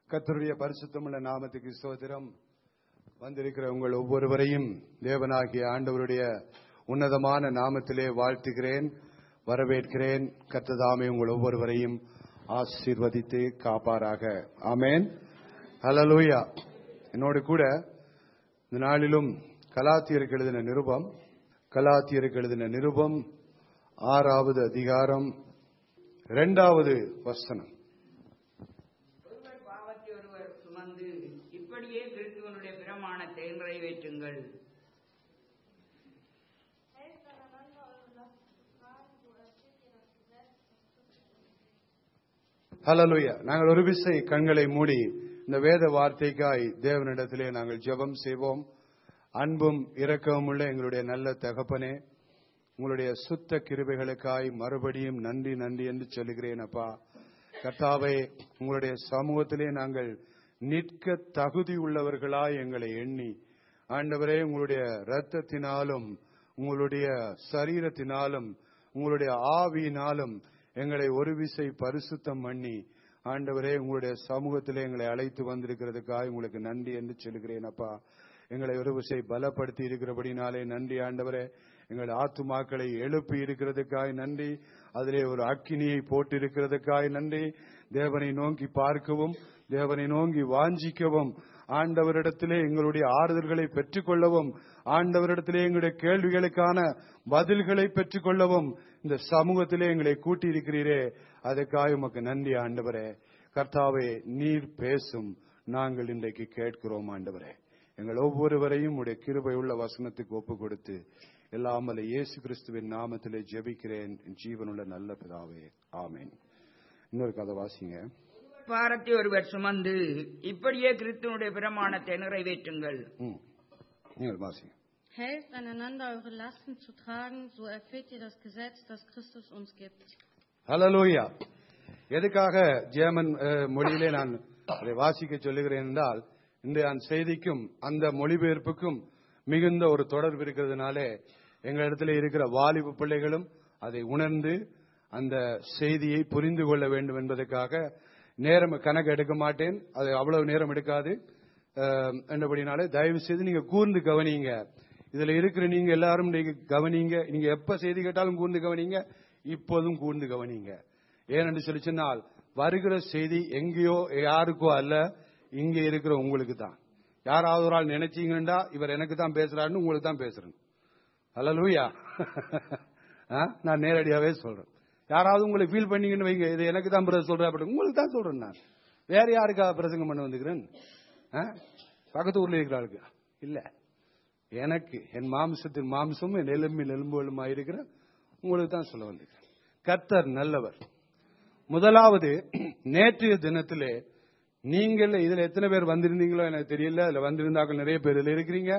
கர்த்தருடைய பரிசுத்தமுள்ள நாமத்துக்கு ஸ்தோத்திரம் வந்திருக்கிற உங்கள் ஒவ்வொருவரையும் தேவனாகிய ஆண்டவருடைய உன்னதமான நாமத்திலே வாழ்த்துகிறேன் வரவேற்கிறேன் கர்த்ததாமே உங்கள் ஒவ்வொருவரையும் ஆசீர்வதித்து காப்பாராக ஆமென் ஹalleluya என்னோடு கூட இந்த நாளிலும் கலாத்தியருக்கு எழுதின நிருபம் கலாத்தியருக்கு எழுதின நிருபம் ஆறாவது அதிகாரம் இரண்டாவது வசனம் ஒருவர் பாவத்தை ஒருவர் சுமந்து இப்படியே கிறிஸ்துவனுடைய பிரமாணத்தை நிறைவேற்றுங்கள் ஹalleluya நாங்கள் ஒரு விசை கண்களை மூடி இந்த வேத வார்த்தைக்காய் தேவனிடத்திலே நாங்கள் ஜெபம் செய்வோம் அன்பும் இரக்கமும் உள்ள எங்களுடைய நல்ல தகப்பனே உங்களுடைய சுத்த கிருபைகளுக்காய் மறுபடியும் நன்றி நன்றி என்று சொல்லுகிறேன் அப்பா கர்த்தாவே உங்களுடைய சமூகத்திலே நாங்கள் நிற்க தகுதி உள்ளவர்களாய் எங்களை எண்ணி ஆண்டவரே உங்களுடைய இரத்தத்தினாலும் உங்களுடைய சரீரத்தினாலும் உங்களுடைய ஆவியினாலும் எங்களை ஒரு விசை பரிசுத்தம் பண்ணி ஆண்டவரே உங்களுடைய சமூகத்திலே எங்களை அழைத்து வந்திருக்கிறதுக்காக உங்களுக்கு நன்றி என்று சொல்லுகிறேன் அப்பா எங்களை ஒரு விசை பலப்படுத்தி இருக்கிறபடினாலே நன்றி ஆண்டவரே எங்கள் ஆத்துமாக்களை எழுப்பி இருக்கிறதுக்காய் நன்றி அதிலே ஒரு அக்கினியை போட்டு இருக்கிறதுக்காய் நன்றி தேவனை நோக்கி பார்க்கவும் தேவனை நோக்கி வாஞ்சிக்கவும் ஆண்டவரிடத்திலே எங்களுடைய ஆறுதல்களை பெற்றுக்கொள்ளவும் ஆண்டவரிடத்திலே எங்களுடைய கேள்விகளுக்கான பதில்களை பெற்றுக்கொள்ளவும் இந்த சமூகத்திலே எங்களை கூட்டி இருக்கிறீரே அதுக்காக உமக்கு நன்றி ஆண்டவரே கர்த்தாவே நீர் பேசும் நாங்கள் இன்றைக்கு கேட்கிறோம் ஆண்டவரே எங்கள் ஒவ்வொருவரையும் உடைய கிருபை உள்ள வசனத்துக்கு ஒப்பு கொடுத்து எல்லாமல்ல இயேசு கிறிஸ்துவின் நாமத்திலே ஜெபிக்கிறேன் என் ஜீவனுள்ள நல்ல பிதாவே ஆமென் இன்னொரு கதை வாசிங்க பாரத்தை ஒருவர் சுமந்து இப்படியே கிறிஸ்துவனுடைய பிரமாணத்தை நிறைவேற்றுங்கள் ம். நீங்கள் வாசிங்க Helft einander, eure Lasten zu tragen, so erfüllt ihr das Gesetz, das Christus uns gibt. ஹalleluya எதுக்காக ஜெர்மன் அஹ், மொழியிலே நான் அதை வாசிக்க சொல்லுகிறேன் என்றால் இன்றைய அந்த செய்திக்கும் அந்த மொழிபெயர்ப்புக்கும் மிகுந்த ஒரு தொடர்பு இருக்கிறதுனாலே எங்களிடத்தில் இருக்கிற வாலிப பிள்ளைகளும் அதை உணர்ந்து அந்த செய்தியை புரிந்து கொள்ள வேண்டும் என்பதற்காக நேரம் கணக்கு எடுக்க மாட்டேன் அது அவ்வளவு நேரம் எடுக்காது அஹ், என்றபடினாலே தயவு செய்து நீங்க கூர்ந்து கவனிங்க இதுல இருக்கிற நீங்க எல்லாரும் நீங்க கவனிங்க நீங்க எப்ப செய்தி கேட்டாலும் கூர்ந்து கவனிங்க இப்போதும் கூர்ந்து கவனிங்க ஏனென்று சொல்லி சொன்னால் வருகிற செய்தி எங்கேயோ யாருக்கோ அல்ல இங்க இருக்கிற உங்களுக்கு தான் யாராவது ஒரு ஆள் நினைச்சீங்கன்னா இவர் எனக்கு தான் பேசுறாருன்னு உங்களுக்கு தான் பேசுறேன் அல்லலூயா நான் நேரடியாவே சொல்றேன் யாராவது உங்களை ஃபீல் பண்ணீங்கன்னு வைங்க இது எனக்கு தான் பிரதர் சொல்றேன் அப்படி உங்களுக்கு தான் சொல்றேன் நான் வேற யாருக்கா பிரசங்கம் பண்ண வந்துக்கிறேன் ஆ? பக்கத்து ஊர்ல இருக்கிற ஆளுக்கு இல்ல எனக்கு என் மாம்சத்தின் மாம்சமும் என் எலும்பின் எலும்புகளுமா இருக்கிற உங்களுக்கு தான் சொல்ல வந்திருக்கிறேன் கர்த்தர் நல்லவர் முதலாவது நேற்றைய தினத்திலே நீங்கள் இதுல எத்தனை பேர் வந்திருந்தீங்களோ எனக்கு தெரியல அதுல வந்திருந்தாக்கள் நிறைய பேர் இதுல இருக்கிறீங்க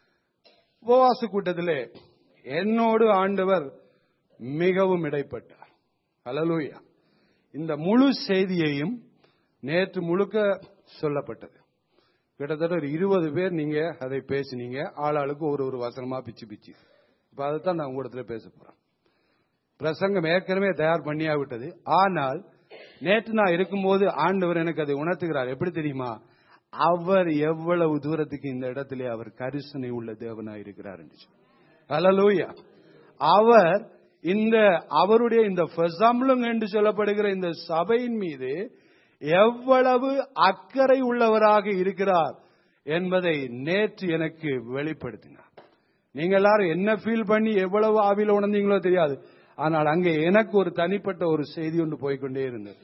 உபவாச கூட்டத்திலே என்னோடு ஆண்டவர் மிகவும் இடைப்பட்டார் ஹalleluya இந்த முழு செய்தியையும் நேற்று முழுக்க சொல்லப்பட்டது கிட்டத்தட்ட ஒரு இருபது பேர் நீங்க அதை பேசினீங்க ஆளாளுக்கு ஒரு ஒரு வசனமா பிச்சு பிச்சு இப்ப அதைத்தான் நான் உங்களிடத்துல பேச போறேன் பிரசங்கம் ஏற்கனவே தயார் பண்ணியா விட்டது ஆனால் நேற்று நான் இருக்கும்போது ஆண்டவர் எனக்கு அதை உணர்த்துகிறார் எப்படி தெரியுமா அவர் எவ்வளவு தூரத்துக்கு இந்த இடத்திலே அவர் கரிசனை உள்ள தேவனாய் இருக்கிறார் என்று சொல்லி. ஹalleluya அவர் இந்த அவருடைய இந்த ஃபெசம்லுங் என்று சொல்லப்படுகிற இந்த சபையின் மீது எவ்வளவு அக்கறை உள்ளவராக இருக்கிறார் என்பதை நேற்று எனக்கு வெளிப்படுத்தினார் நீங்க எல்லாரும் என்ன ஃபீல் பண்ணி எவ்வளவு ஆவில உணர்ந்தீங்களோ தெரியாது ஆனால் அங்கே எனக்கு ஒரு தனிப்பட்ட ஒரு செய்தி ஒன்று போய்க்கொண்டே இருந்தது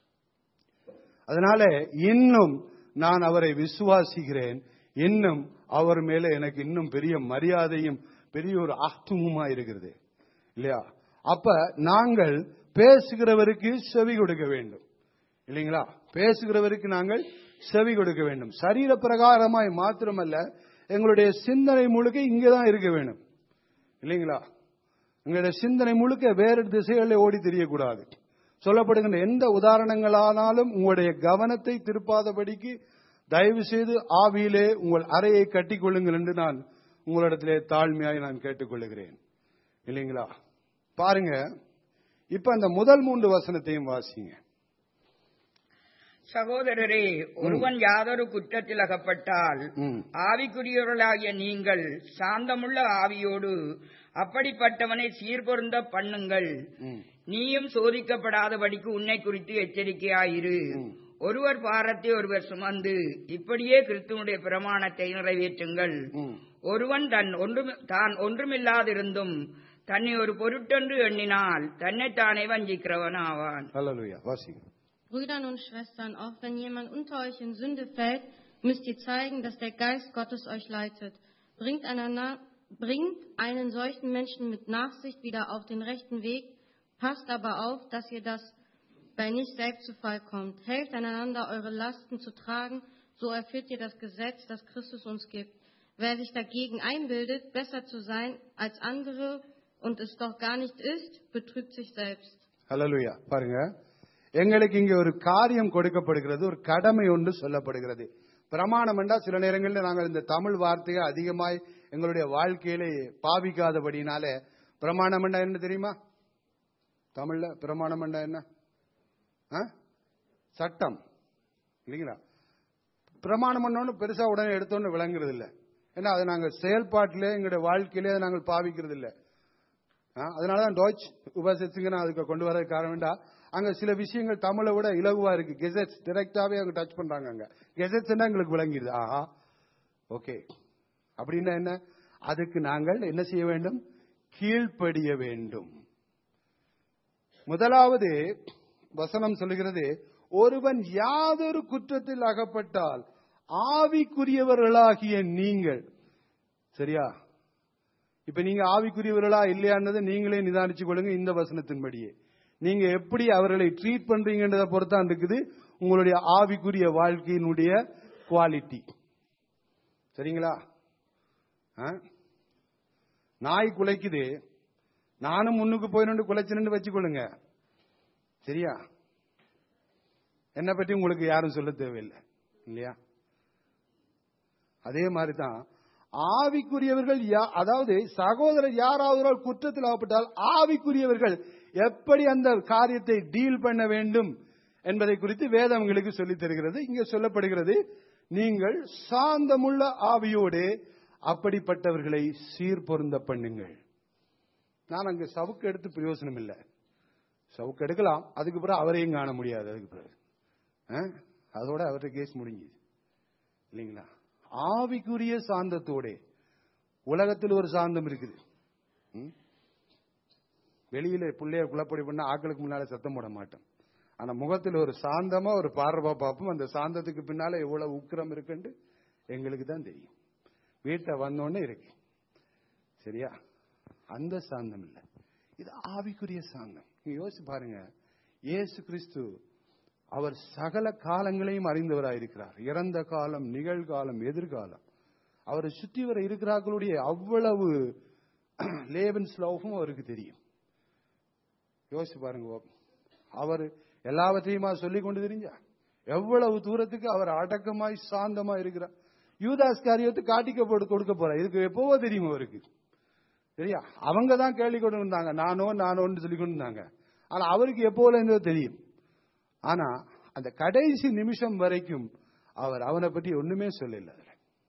அதனால இன்னும் நான் அவரை விசுவாசிக்கிறேன் இன்னும் அவர் மேல எனக்கு இன்னும் பெரிய மரியாதையும் பெரிய ஒரு ஆத்துவமா இருக்கிறது இல்லையா அப்ப நாங்கள் பேசுகிறவருக்கு செவி கொடுக்க வேண்டும் இல்லைங்களா பேசுகிறவருக்கு நாங்கள் செவி கொடுக்க வேண்டும் சரீர பிரகாரமாய் மாத்திரமல்ல எங்களுடைய சிந்தனை முழுக்க இங்கதான் இருக்க வேண்டும் இல்லைங்களா எங்களுடைய சிந்தனை முழுக்க வேறு திசைகளில் ஓடி தெரியக்கூடாது சொல்லப்படுகின்ற எந்த உதாரணங்களானாலும் உங்களுடைய கவனத்தை திருப்பாதபடிக்கு தயவு செய்து ஆவியிலே உங்கள் அறையை கட்டிக்கொள்ளுங்கள் என்று நான் உங்களிடத்திலே தாழ்மையாய் நான் கேட்டுக்கொள்ளுகிறேன் இல்லைங்களா பாருங்க இப்ப அந்த முதல் மூன்று வசனத்தையும் வாசிங்க சகோதரரே ஒருவன் யாதொரு குற்றத்தில் அகப்பட்டால் ம். ஆவிக்குரியவர்களாகிய நீங்கள் சாந்தமுள்ள ஆவியோடு அப்படிப்பட்டவனை சீர்பொருந்த பண்ணுங்கள் ம். நீயும் சோதிக்கப்படாதபடிக்கு உன்னை குறித்து எச்சரிக்கையாயிரு ஒருவர் பாரத்தை ஒருவர் சுமந்து இப்படியே கிறிஸ்துவனுடைய பிரமாணத்தை நிறைவேற்றுங்கள் ம். ஒருவன் தன் ஒன்றும் தான் ஒன்றுமில்லாதிருந்தும் தன்னை ஒரு பொருட்டென்று எண்ணினால் தன்னைத்தானே வஞ்சிக்கிறவன் ஆவான் ஹalleluya வாசிங்க Brüdern und Schwestern, auch wenn jemand unter euch in Sünde fällt, müsst ihr zeigen, dass der Geist Gottes euch leitet. Bringt, einander, bringt einen solchen Menschen mit Nachsicht wieder auf den rechten Weg, passt aber auf, dass ihr das bei nicht selbst zu Fall kommt. Helft einander, eure Lasten zu tragen, so erfüllt ihr das Gesetz, das Christus uns gibt. Wer sich dagegen einbildet, besser zu sein als andere und es doch gar nicht ist, betrügt sich selbst. ஹalleluya பாருங்க எங்களுக்கு இங்க ஒரு காரியம் கொடுக்கப்படுகிறது ஒரு கடமை ஒன்று சொல்லப்படுகிறது பிரமாணம் என்றா சில நேரங்களில் நாங்கள் இந்த தமிழ் வார்த்தையை அதிகமாய் எங்களுடைய வாழ்க்கையிலே பாவிக்காதபடினால பிரமாணம் என்றா என்ன தெரியுமா தமிழ்ல பிரமாணம் என்றா என்ன ஆ? சட்டம் இல்லைங்களா பிரமாணம் பண்ணோன்னு பெருசா உடனே எடுத்தோன்னு விளங்குறது இல்ல ஏன்னா அதை நாங்கள் செயல்பாட்டிலே எங்களுடைய வாழ்க்கையிலே அதை நாங்கள் பாவிக்கிறது இல்லை ஆ, அதனாலதான் டாய்ச் உபசரிச்சுங்க நான் அதுக்கு கொண்டு வர காரணம் வேண்டா அங்க சில விஷயங்கள் தமிழை விட இலகுவா இருக்கு கெசட்ஸ் டைரக்டாவே அங்க டச் பண்றாங்க அங்க கெசட்ஸ் எங்களுக்கு விளங்கிடுது ஆஹா ஓகே அப்படின்னா என்ன அதுக்கு நாங்கள் என்ன செய்ய வேண்டும் கீழ்ப்படிய வேண்டும் முதலாவது வசனம் சொல்லுகிறது ஒருவன் யாதொரு குற்றத்தில் அகப்பட்டால் ஆவிக்குரியவர்களாகிய நீங்கள் சரியா இப்ப நீங்க ஆவிக்குரியவர்களா இல்லையான்றதை நீங்களே நிதானிச்சு கொள்ளுங்க இந்த வசனத்தின்படியே நீங்க எப்படி அவர்களை ட்ரீட் பண்றீங்கன்றதை பொறுத்தான் இருக்குது உங்களுடைய ஆவிக்குரிய வாழ்க்கையினுடைய குவாலிட்டி சரிங்களா ஆ? நாய் குலைக்குது நானும் முன்னுக்கு போயிருந்து குலைச்சிருந்து வச்சுக்கொள்ளுங்க சரியா என்னை பற்றி உங்களுக்கு யாரும் சொல்ல தேவையில்லை இல்லையா அதே மாதிரி தான் ஆவிக்குரியவர்கள் யா- அதாவது சகோதரர் யாராவது ஒரு குற்றத்தில் ஆகப்பட்டால் ஆவிக்குரியவர்கள் எப்படி அந்த காரியத்தை டீல் பண்ண வேண்டும் என்பதை குறித்து வேதம் உங்களுக்கு சொல்லித் தருகிறது இங்கே சொல்லப்படுகிறது நீங்கள் சாந்தமுள்ள ஆவியோடு அப்படிப்பட்டவர்களை சீர்பொருந்த பண்ணுங்கள் நான் அங்க சவுக்கு எடுத்து பிரயோசனம் இல்லை சவுக்கு எடுக்கலாம் அதுக்கு பிறகு அவரையும் காண முடியாது அதுக்கு பிறகு ஆ? அதோட அவர்கிட்ட கேஸ் முடிஞ்சுது இல்லைங்களா ஆவிக்குரிய சாந்தத்தோட உலகத்தில் ஒரு சாந்தம் இருக்குது ம்? வெளியில பிள்ளைய குழப்படி பண்ண ஆக்களுக்கு முன்னால சத்தம் போட மாட்டோம் ஆனா முகத்தில் ஒரு சாந்தமா ஒரு பார்வை பார்ப்போம் அந்த சாந்தத்துக்கு பின்னால எவ்வளவு உக்கிரம் இருக்குன்னு எங்களுக்கு தான் தெரியும் வீட்டை வந்தோடனே இருக்கு சரியா அந்த சாந்தம் இல்ல இது ஆவிக்குரிய சாந்தம் நீங்க யோசிச்சு பாருங்க இயேசு கிறிஸ்து அவர் சகல காலங்களையும் அறிந்தவராயிருக்கிறார் இறந்த காலம் நிகழ்காலம் எதிர்காலம் அவரை சுற்றி வர இருக்கிறார்களுடைய அவ்வளவு லேவன் ஸ்லோவும் அவருக்கு தெரியும் யோசிச்சு பாருங்க அவர் எல்லாவற்றையுமா சொல்லிக் கொண்டு தெரிஞ்சா எவ்வளவு தூரத்துக்கு அவர் அடக்கமாய் சாந்தமா இருக்கிறார் யூதாஸ் காரியத்தை காட்டிக்க போட்டு கொடுக்க போறார் இதுக்கு எப்பவோ தெரியும் அவருக்கு சரியா அவங்க தான் கேள்வி கொண்டு இருந்தாங்க நானோ நானோன்னு சொல்லி கொண்டு இருந்தாங்க ஆனா அவருக்கு எப்போல இருந்தோ தெரியும் ஆனா அந்த கடைசி நிமிஷம் வரைக்கும் அவர் அவனை பற்றி ஒண்ணுமே சொல்லல அதுல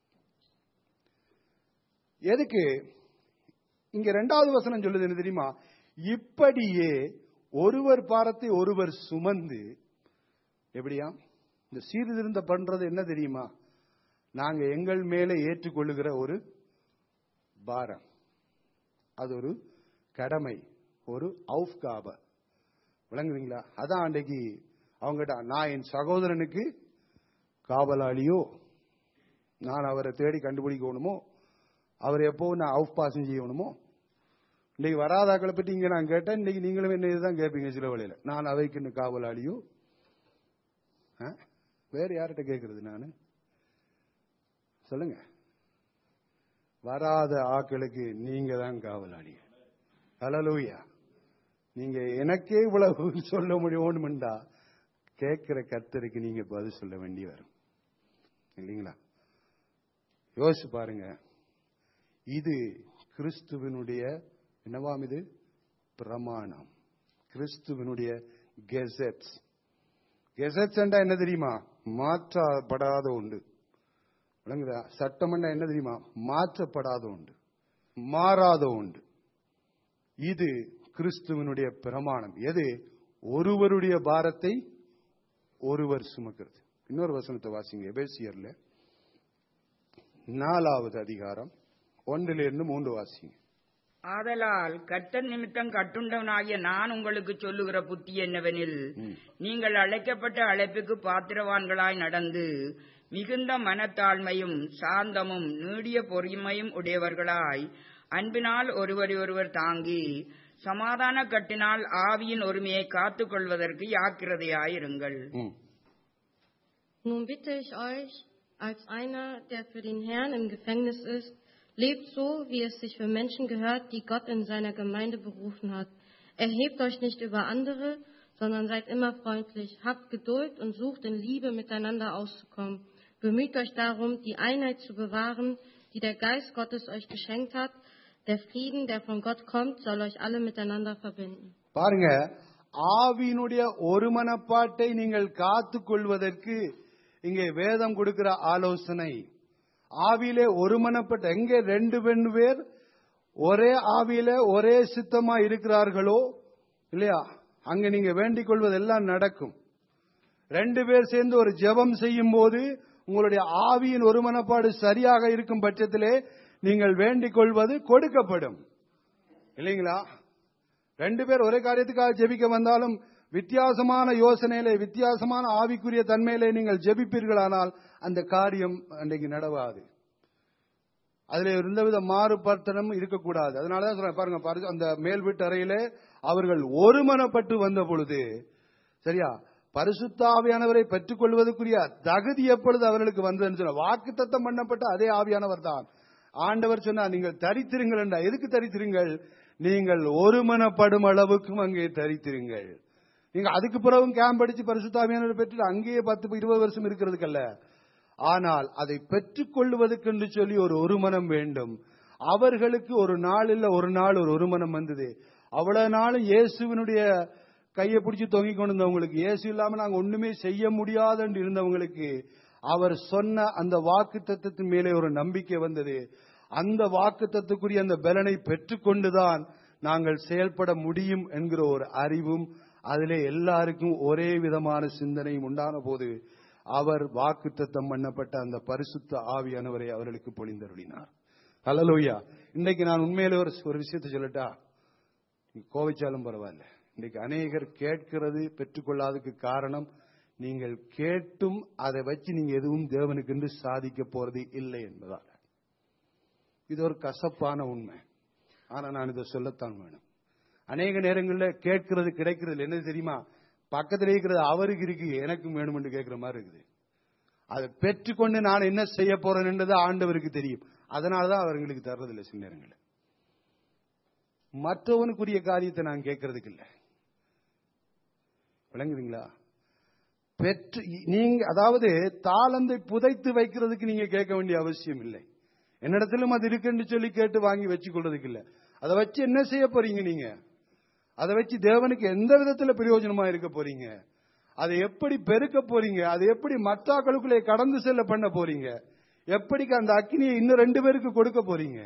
எதுக்கு இங்க ரெண்டாவது வசனம் சொல்லுது என்ன தெரியுமா இப்படியே ஒருவர் பாரத்தை ஒருவர் சுமந்து எப்படியா இந்த சீர்திருந்த பண்றது என்ன தெரியுமா நாங்க எங்கள் மேலே ஏற்றுக்கொள்ளுகிற ஒரு பாரம் அது ஒரு கடமை ஒரு அவுஃப்காப விளங்குவீங்களா அதான் அன்றைக்கு அவங்ககிட்ட நான் என் சகோதரனுக்கு காவலாளியோ நான் அவரை தேடி கண்டுபிடிக்கணுமோ அவர் எப்போ நான் அவுஃப் பாசம் செய்யணுமோ இன்னைக்கு வராதாக்களை பற்றி இங்க நான் கேட்டேன் இன்னைக்கு நீங்களும் என்ன இதுதான் கேட்பீங்க சில வழியில நான் அவைக்கு இன்னும் காவலாளியோ ஆ? வேற யார்கிட்ட கேட்கறது நான் சொல்லுங்க வராத ஆக்களுக்கு நீங்க தான் காவலாளி ஹalleluya நீங்க எனக்கே இவ்வளவு சொல்ல முடியும்னுண்டா கேட்கிற கர்த்தருக்கு நீங்க பதில் சொல்ல வேண்டி வரும் இல்லைங்களா யோசிச்சு பாருங்க இது கிறிஸ்துவனுடைய என்னவாம் இது பிரமாணம் கிறிஸ்துவனுடைய கெசட்ஸ் கெசட்ஸ்ண்டா என்ன தெரியுமா மாற்றப்படாத உண்டு விளங்குதா சட்டம்னா என்ன தெரியுமா மாற்றப்படாத உண்டு மாறாத உண்டு இது கிறிஸ்துவனுடைய பிரமாணம் எது ஒருவருடைய பாரத்தை ஒருவர் சுமக்கிறது இன்னொரு வசனத்தை வாசிங்க எபேசியர்ல நாலாவது அதிகாரம் ஒன்றிலிருந்து மூன்று வாசிங்க ஆதலால் கர்த்தர் நிமித்தம் கட்டுண்டவனாகிய நான் உங்களுக்கு சொல்லுகிற புத்தி என்னவெனில் நீங்கள் அழைக்கப்பட்ட அழைப்புக்கு பாத்திரவான்களாய் நடந்து மிகுந்த மனத்தாழ்மையும் சாந்தமும் நீடிய பொறுமையும் உடையவர்களாய் அன்பினால் ஒருவரை ஒருவர் தாங்கி சமாதான கட்டினால் ஆவியின் ஒருமையை காத்துக் கொள்வதற்கு யாக்கிரதையாயிருங்கள் ம். Nun bitte ich euch, als einer, der für den Herrn im Gefängnis ist, lebt so, wie es sich für Menschen gehört, die Gott in seiner Gemeinde berufen hat. Erhebt euch nicht über andere, sondern seid immer freundlich, habt Geduld und sucht in Liebe miteinander auszukommen. Bemüht euch darum, die Einheit zu bewahren, die der Geist Gottes euch geschenkt hat. Der Frieden, der von Gott kommt, soll euch alle miteinander verbinden. பாருங்க ஆவியினுடைய ஒருமனப்பாட்டை நீங்கள் காத்துக் கொள்வதற்கு இங்கே வேதம் கொடுக்கிற ஆலோசனை ஆவியிலே ஒருமனப்பட்ட எங்கே ரெண்டு பெண் பேர் ஒரே ஆவியில ஒரே சித்தமா இருக்கிறார்களோ இல்லையா அங்க நீங்க வேண்டிக் கொள்வதெல்லாம் நடக்கும் ரெண்டு பேர் சேர்ந்து ஒரு ஜெபம் செய்யும் போது உங்களுடைய ஆவியின் ஒருமனப்பாடு சரியாக இருக்கும் பட்சத்திலே நீங்கள் வேண்டிக் கொள்வது கொடுக்கப்படும் இல்லைங்களா ரெண்டு பேர் ஒரே காரியத்துக்காக ஜெபிக்க வந்தாலும் வித்தியாசமான யோசனையிலே வித்தியாசமான ஆவிக்குரிய தன்மையிலே நீங்கள் ஜெபிப்பீர்களானால் அந்த காரியம் அன்றைக்கு நடவாது அதுல எந்தவித மாறுபடுத்தலும் இருக்கக்கூடாது அதனாலதான் சொல்றேன் பாருங்க பாருங்க அந்த மேல் வீட்டு அறையிலே அவர்கள் ஒருமனப்பட்டு வந்த பொழுது சரியா பரிசுத்தாவியானவரை பெற்றுக் கொள்வதற்குரிய தகுதி எப்பொழுது அவர்களுக்கு வந்ததுன்னு சொன்ன வாக்கு தத்தம் பண்ணப்பட்ட அதே ஆவியானவர் தான் ஆண்டவர் சொன்னார் நீங்கள் தரித்திருங்கள் என்றா எதுக்கு தரித்திருங்கள் நீங்கள் ஒருமனப்படும் அளவுக்கும் அங்கே தரித்திருங்கள் நீங்க அதுக்கு பிறகும் கேம்ப் அடிச்சு பரிசுத்தாவியானவரை பெற்று அங்கேயே பத்து இருபது வருஷம் இருக்கிறதுக்கல்ல ஆனால் அதை பெற்றுக் கொள்வதற்கென்று சொல்லி ஒரு ஒருமனம் வேண்டும் அவர்களுக்கு ஒரு நாள் இல்ல ஒரு நாள் ஒரு ஒருமனம் வந்தது அவ்வளவு நாளும் இயேசுவினுடைய கையை பிடிச்சு தொங்கிக் கொண்டிருந்தவங்களுக்கு இயேசு இல்லாம நாங்க ஒண்ணுமே செய்ய முடியாது என்று இருந்தவங்களுக்கு அவர் சொன்ன அந்த வாக்கு தத்துவத்தின் மேலே ஒரு நம்பிக்கை வந்தது அந்த வாக்கு தத்துக்குரிய அந்த பலனை பெற்றுக்கொண்டுதான் நாங்கள் செயல்பட முடியும் என்கிற ஒரு அறிவும் அதிலே எல்லாருக்கும் ஒரே விதமான சிந்தனையும் உண்டான போது அவர் வாக்குத்தத்தம் பண்ணப்பட்ட அந்த பரிசுத்த ஆவியானவரை அவர்களுக்கு பொழிந்தருளினார் ஹalleluya இன்னைக்கு நான் உண்மையிலே ஒரு ஒரு விஷயத்தை சொல்லட்டா நீ கோவிச்சாலும் பரவாயில்ல இன்னைக்கு அநேகர் கேட்கிறது பெற்றுக்கொள்ளாததுக்கு காரணம் நீங்கள் கேட்டும் அதை வச்சு நீங்க எதுவும் தேவனுக்கு என்று சாதிக்க போறது இல்லை என்பதால் இது ஒரு கசப்பான உண்மை ஆனா நான் இதை சொல்லத்தான் வேணும் அநேக நேரங்களில் கேட்கிறது கிடைக்கிறது என்ன தெரியுமா பக்கத்தில் இருக்கிறது அவருக்கு இருக்கு எனக்கும் வேணும் என்று கேட்கிற மாதிரி இருக்குது அதை பெற்றுக்கொண்டு நான் என்ன செய்ய போறேன்ன்றது ஆண்டவருக்கு தெரியும் அதனாலதான் அவர்களுக்கு தர்றதில்லை சில நேரங்களில் மற்றவனுக்குரிய காரியத்தை நான் கேட்கறதுக்கு இல்லை விளங்குதுங்களா பெற்று நீங்க அதாவது தாளந்தை புதைத்து வைக்கிறதுக்கு நீங்க கேட்க வேண்டிய அவசியம் இல்லை என்னிடத்திலும் அது இருக்குன்னு சொல்லி கேட்டு வாங்கி வச்சு கொள்றதுக்கு இல்ல அதை வச்சு என்ன செய்ய போறீங்க நீங்க அதை வச்சு தேவனுக்கு எந்த விதத்துல பிரயோஜனமா இருக்க போறீங்க அதை எப்படி பெருக்க போறீங்க அதை எப்படி மத்தாக்களுக்குள்ளே கடந்து செல்ல பண்ண போறீங்க எப்படிக்கு அந்த அக்னியை இன்னும் ரெண்டு பேருக்கு கொடுக்க போறீங்க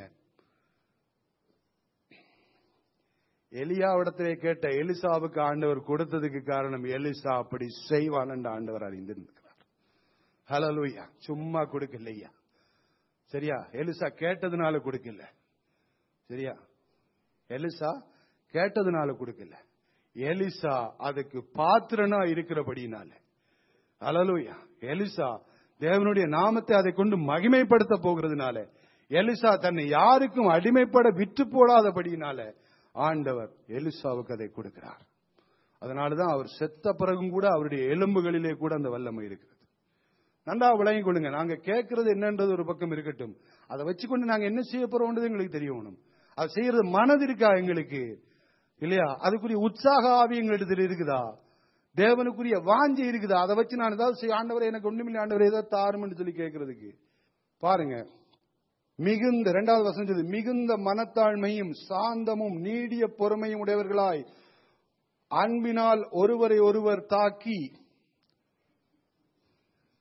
எலியாவிடத்திலே கேட்ட எலிசாவுக்கு ஆண்டவர் கொடுத்ததுக்கு காரணம் எலிசா அப்படி செய்வான் என்று ஆண்டவர் அறிந்திருக்கிறார் ஹலலூயா சும்மா கொடுக்கலையா சரியா எலிசா கேட்டதுனால கொடுக்கல சரியா எலிசா கேட்டதுனால கொடுக்கல எலிசா அதுக்கு பாத்திரனா இருக்கிறபடினால அலலுயா எலிசா தேவனுடைய நாமத்தை அதை கொண்டு மகிமைப்படுத்த போகிறதுனால எலிசா தன்னை யாருக்கும் அடிமைப்பட விட்டு போடாதபடியினால ஆண்டவர் எலிசாவுக்கு அதை கொடுக்கிறார் அதனாலதான் அவர் செத்த பிறகும் கூட அவருடைய எலும்புகளிலே கூட அந்த வல்லமை இருக்கிறது நன்றா விளங்கிக் கொள்ளுங்க நாங்க கேட்கறது என்னன்றது ஒரு பக்கம் இருக்கட்டும் அதை வச்சுக்கொண்டு நாங்க என்ன செய்ய போறோம்ன்றது எங்களுக்கு தெரியணும் அது செய்யறது மனது இருக்கா எங்களுக்கு இல்லையா அதுக்குரிய உற்சாக ஆவி எங்களிடத்தில் இருக்குதா தேவனுக்குரிய வாஞ்சி இருக்குதா அதை வச்சு நான் ஏதாவது செய்ய ஆண்டவரை எனக்கு ஒண்ணுமில்லை ஆண்டவரை ஏதாவது தாரும்னு சொல்லி கேட்கறதுக்கு பாருங்க மிகுந்த இரண்டாவது வசனம் சொல்லுது மிகுந்த மனத்தாழ்மையும் சாந்தமும் நீடிய பொறுமையும் உடையவர்களாய் அன்பினால் ஒருவரை ஒருவர் தாக்கி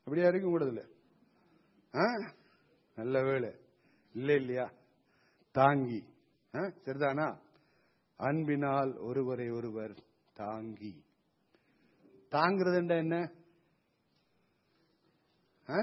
அப்படியா இருக்கு கூடதுல ஆ? நல்ல வேலை இல்ல இல்லையா தாங்கி ஆ? சரிதானா அன்பினால் ஒருவரை ஒருவர் தாங்கி தாங்கிறது என்ன ஆ?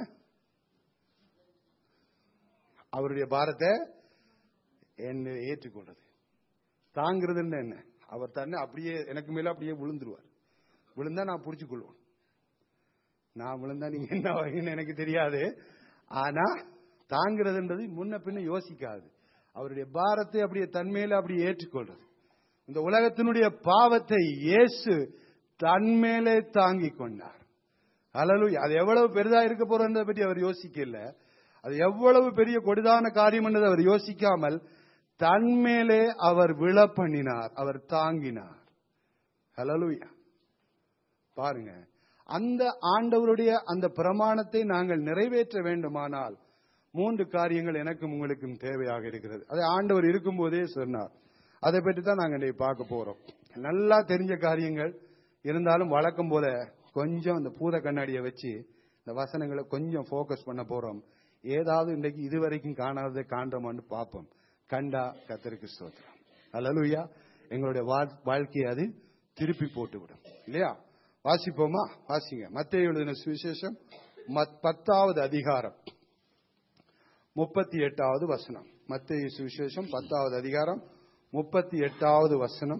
அவருடைய பாரத்தை என்ன ஏற்றுக்கொள்றது தாங்கிறது என்ன அவர் தன்னை அப்படியே எனக்கு மேல அப்படியே விழுந்துருவார் விழுந்தா நான் புடிச்சு கொள்வேன் நான் விழுந்தா நீங்க என்ன ஆவீங்கன்னு எனக்கு தெரியாது ஆனா தாங்கிறதுன்றது முன்ன பின்ன யோசிக்காது அவருடைய பாரத்தை அப்படியே தன்மையில அப்படியே ஏற்றுக்கொள்றது இந்த உலகத்தினுடைய பாவத்தை இயேசு தன்மேலே தாங்கிக் கொண்டார் அலலுயா அது எவ்வளவு பெரிதா இருக்க போறதை பற்றி அவர் யோசிக்கல அது எவ்வளவு பெரிய கொடிதான காரியம் என்றதை அவர் யோசிக்காமல் தன்மேலே அவர் விழ பண்ணினார் அவர் தாங்கினார் ஹலலுயா பாருங்க அந்த ஆண்டவருடைய அந்த பிரமாணத்தை நாங்கள் நிறைவேற்ற வேண்டுமானால் மூன்று காரியங்கள் எனக்கும் உங்களுக்கும் தேவையாக இருக்கிறது அதை ஆண்டவர் இருக்கும்போதே சொன்னார் அதை பற்றி தான் நாங்கள் இன்றைக்கு பார்க்க போறோம் நல்லா தெரிஞ்ச காரியங்கள் இருந்தாலும் வழக்கம் போல கொஞ்சம் இந்த பூத கண்ணாடியை வச்சு இந்த வசனங்களை கொஞ்சம் ஃபோக்கஸ் பண்ண போறோம் ஏதாவது இன்றைக்கு இதுவரைக்கும் காணாததை காண்றோமான்னு பார்ப்போம் கண்டா கத்தருக்கு ஸ்தோத்திரம் அல்லலுயா எங்களுடைய வா- வாழ்க்கையை அது திருப்பி போட்டுவிடும் இல்லையா வாசிப்போமா வாசிங்க மத்திய எழுதின சுவிசேஷம் மத்- பத்தாவது அதிகாரம் முப்பத்தி எட்டாவது வசனம் மத்திய சுவிசேஷம் பத்தாவது அதிகாரம் முப்பத்தி எட்டாவது வசனம்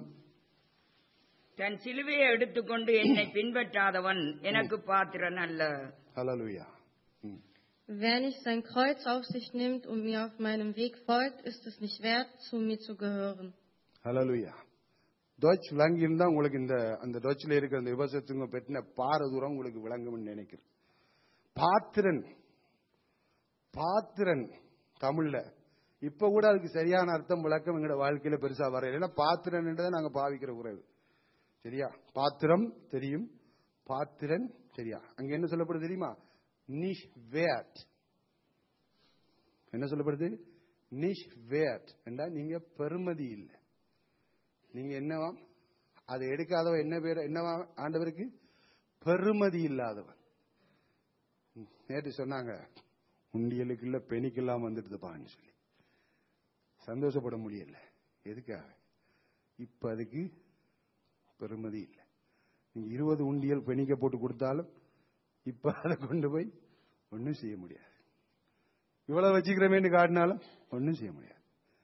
தன் சிலுவையை எடுத்துக்கொண்டு என்னை பின்பற்றாதவன் எனக்கு பாத்திரன் அல்ல ஹalleluya ம். Wer nicht sein Kreuz auf sich nimmt und mir auf meinem Weg folgt, ist es nicht wert, zu mir zu gehören. ஹalleluya டச் விளங்கி இருந்தா உங்களுக்கு இந்த அந்த டச்சில் இருக்கிற அந்த விபசத்துங்க பெற்றின பார தூரம் உங்களுக்கு விளங்கும்னு நினைக்கிறேன் பாத்திரன் பாத்திரன் தமிழ்ல இப்ப கூட அதுக்கு சரியான அர்த்தம் விளக்கம் எங்களோட வாழ்க்கையில பெருசா வரையில ஏன்னா பாத்திரன்ன்றதை நாங்க பாவிக்கிற உறவு சரியா பாத்திரம் தெரியும் பாத்திரன் சரியா அங்க என்ன சொல்லப்படுது தெரியுமா நிஷ் வேட் என்ன சொல்லப்படுது நிஷ் வேட் என்றா நீங்க பெருமதி இல்லை நீங்க என்னவாம் அதை எடுக்காதவன் என்ன பேர் என்னவா ஆண்டவருக்கு பெருமதி இல்லாதவன் நேற்று சொன்னாங்க உண்டியலுக்கு இல்ல பெணிக்கெல்லாம் வந்துடுதுப்பான்னு சொல்லி சந்தோஷப்பட முடியல எதுக்காக இப்ப அதுக்கு பெருமதி இல்லை நீங்க இருபது உண்டியல் பெணிக்க போட்டு கொடுத்தாலும் இப்ப அதை கொண்டு போய் ஒன்றும் செய்ய முடியாது இவ்வளவு வச்சுக்கிறமேன்னு காட்டினாலும் ஒன்றும் செய்ய முடியாது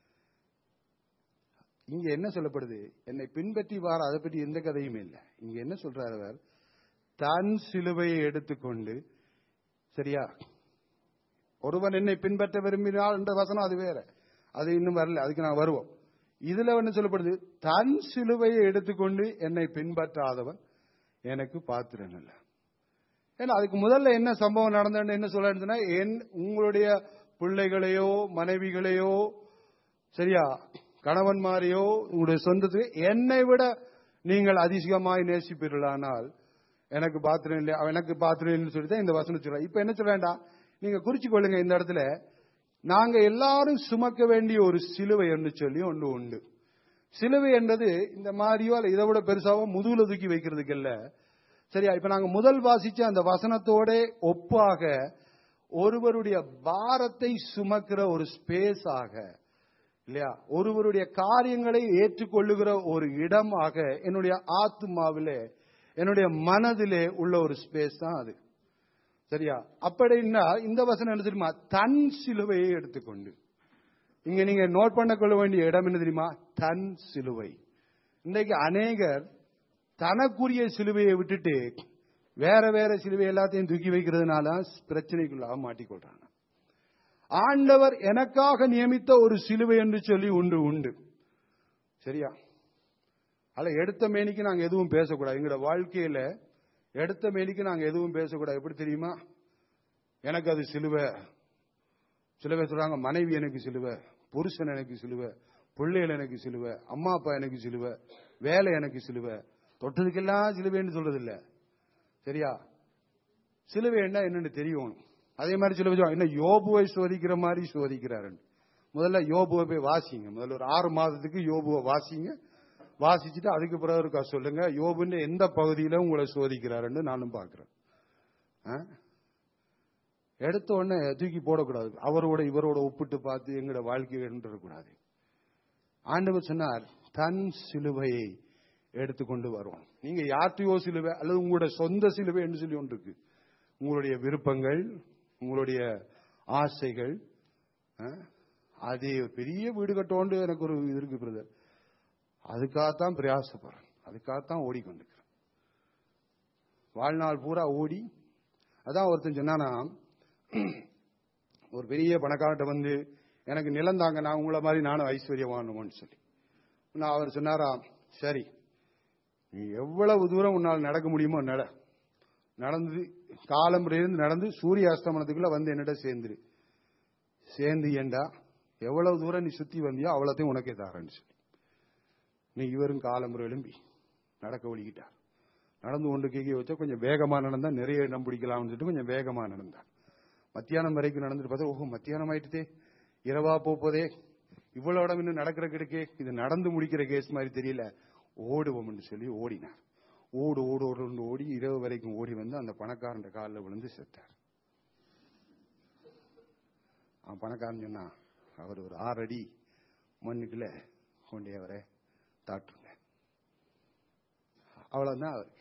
இங்க என்ன சொல்லப்படுது என்னை பின்பற்றி வார அதை பற்றி எந்த கதையுமே இல்லை இங்க என்ன சொல்றாரு அவர் தன் சிலுவையை எடுத்துக்கொண்டு சரியா ஒருவன் என்னை பின்பற்ற விரும்பினால் என்ற வசனம் அது வேற அது இன்னும் வரல அதுக்கு நான் வருவோம் இதுல என்ன சொல்லப்படுது தன் சிலுவையை எடுத்துக்கொண்டு என்னை பின்பற்றாதவன் எனக்கு பாத்திரன் இல்லை ஏன்னா அதுக்கு முதல்ல என்ன சம்பவம் நடந்ததுன்னு என்ன சொல்ல என் உங்களுடைய பிள்ளைகளையோ மனைவிகளையோ சரியா கணவன்மாரையோ உங்களுடைய சொந்தத்துக்கு என்னை விட நீங்கள் அதிகமாய் நேசிப்பீர்களானால் எனக்கு பாத்திரம் இல்லை எனக்கு பாத்திரம் இல்லைன்னு சொல்லி தான் இந்த வசனம் சொல்றேன் இப்ப என்ன சொல்ல வேண்டாம் நீங்க குறிச்சு கொள்ளுங்க இந்த இடத்துல நாங்க எல்லாரும் சுமக்க வேண்டிய ஒரு சிலுவை என்று சொல்லி ஒன்று உண்டு சிலுவை என்றது இந்த மாதிரியோ அல்ல இதை விட பெருசாவோ முதுகுல தூக்கி வைக்கிறதுக்கு இல்ல சரியா இப்ப நாங்க முதல் வாசிச்ச அந்த வசனத்தோட ஒப்பாக ஒருவருடைய பாரத்தை சுமக்கிற ஒரு ஸ்பேஸ் ஆக இல்லையா ஒருவருடைய காரியங்களை ஏற்றுக்கொள்ளுகிற ஒரு இடமாக என்னுடைய ஆத்மாவிலே என்னுடைய மனதிலே உள்ள ஒரு ஸ்பேஸ் தான் அது சரியா அப்படின்னா இந்த வசனம் என்ன தெரியுமா தன் சிலுவையை எடுத்துக்கொண்டு இங்க நீங்க நோட் பண்ண கொள்ள வேண்டிய இடம் என்ன தெரியுமா தன் சிலுவை இன்றைக்கு அநேகர் தனக்குரிய சிலுவையை விட்டுட்டு வேற வேற சிலுவை எல்லாத்தையும் தூக்கி வைக்கிறதுனால பிரச்சனைக்குள்ளாக மாட்டிக்கொள்றாங்க ஆண்டவர் எனக்காக நியமித்த ஒரு சிலுவை என்று சொல்லி உண்டு உண்டு சரியா அல்ல எடுத்த மேனிக்கு நாங்க எதுவும் பேசக்கூடாது எங்களோட வாழ்க்கையில எடுத்த மேனிக்கு நாங்க எதுவும் பேசக்கூடாது எப்படி தெரியுமா எனக்கு அது சிலுவை சில பேர் சொல்றாங்க மனைவி எனக்கு சிலுவை புருஷன் எனக்கு சிலுவை பிள்ளைகள் எனக்கு சிலுவை அம்மா அப்பா எனக்கு சிலுவை வேலை எனக்கு சிலுவை தொட்டதுக்கெல்லாம் சிலுவைன்னு சொல்றது இல்ல சரியா சிலுவை என்ன என்னன்னு தெரியும் அதே மாதிரி சில பேர் என்ன யோபுவை சோதிக்கிற மாதிரி சோதிக்கிறாருன்னு முதல்ல யோபுவை போய் வாசிங்க முதல்ல ஒரு ஆறு மாதத்துக்கு யோபுவை வாசிங்க வாசிச்சுட்டு அதுக்கு பிறகு இருக்கா சொல்லுங்க யோபுன்னு எந்த பகுதியில உங்களை சோதிக்கிறாருன்னு நானும் பார்க்கிறேன் ஆ? எடுத்த உடனே தூக்கி போடக்கூடாது அவரோட இவரோட ஒப்பிட்டு பார்த்து எங்களோட வாழ்க்கையை கூடாது ஆண்டவர் சொன்னார் தன் சிலுவையை எடுத்துக்கொண்டு வருவோம் நீங்க யார்ட்டையோ சிலுவை அல்லது உங்களோட சொந்த சிலுவை என்று சொல்லி ஒன்று இருக்கு உங்களுடைய விருப்பங்கள் உங்களுடைய ஆசைகள் அஹ், அது பெரிய வீடு கட்டோண்டு எனக்கு ஒரு இது இருக்கு பிரதர் அதுக்காகத்தான் பிரயாசப்படுறேன் அதுக்காகத்தான் ஓடிக்கொண்டிருக்கிறேன் வாழ்நாள் பூரா ஓடி அதான் ஒருத்தன் சொன்னானா ஒரு பெரிய பணக்காரட்ட வந்து எனக்கு நிலம் தாங்க நான் உங்களை மாதிரி நானும் ஐஸ்வர்யவானுமோன்னு சொல்லி நான் அவர் சொன்னாராம் சரி நீ எவ்வளவு தூரம் உன்னால் நடக்க முடியுமோ நட நடந்து காலம் இருந்து நடந்து சூரிய அஸ்தமனத்துக்குள்ள வந்து என்னிட சேர்ந்துரு சேர்ந்து ஏண்டா எவ்வளவு தூரம் நீ சுத்தி வந்தியோ அவ்வளோத்தையும் உனக்கே தாரேன்னு சொல்லி நீ இவரும் காலம்புரை எழும்பி நடக்க ஒழிக்கிட்டார் நடந்து கொண்டு கேக்கி வச்சா கொஞ்சம் வேகமா நடந்தா நிறைய இடம் பிடிக்கலாம்னு சொல்லிட்டு கொஞ்சம் வேகமா நடந்தார் மத்தியானம் வரைக்கும் நடந்துட்டு பார்த்தா ஓஹோ மத்தியானம் ஆயிட்டுதே இரவா போதே இவ்வளவு இடம் இன்னும் நடக்கிற கிடக்கே இது நடந்து முடிக்கிற கேஸ் மாதிரி தெரியல ஓடுவோம்னு சொல்லி ஓடினார் ஓடு ஓடு ஓடு ஓடி இரவு வரைக்கும் ஓடி வந்து அந்த பணக்காரன் காலில் விழுந்து செத்தார் அவன் பணக்காரன் சொன்னா அவர் ஒரு ஆறு அடி மண்ணுக்குள்ள கொண்டே அவரை தாட்டுங்க அவ்வளவுதான் அவருக்கு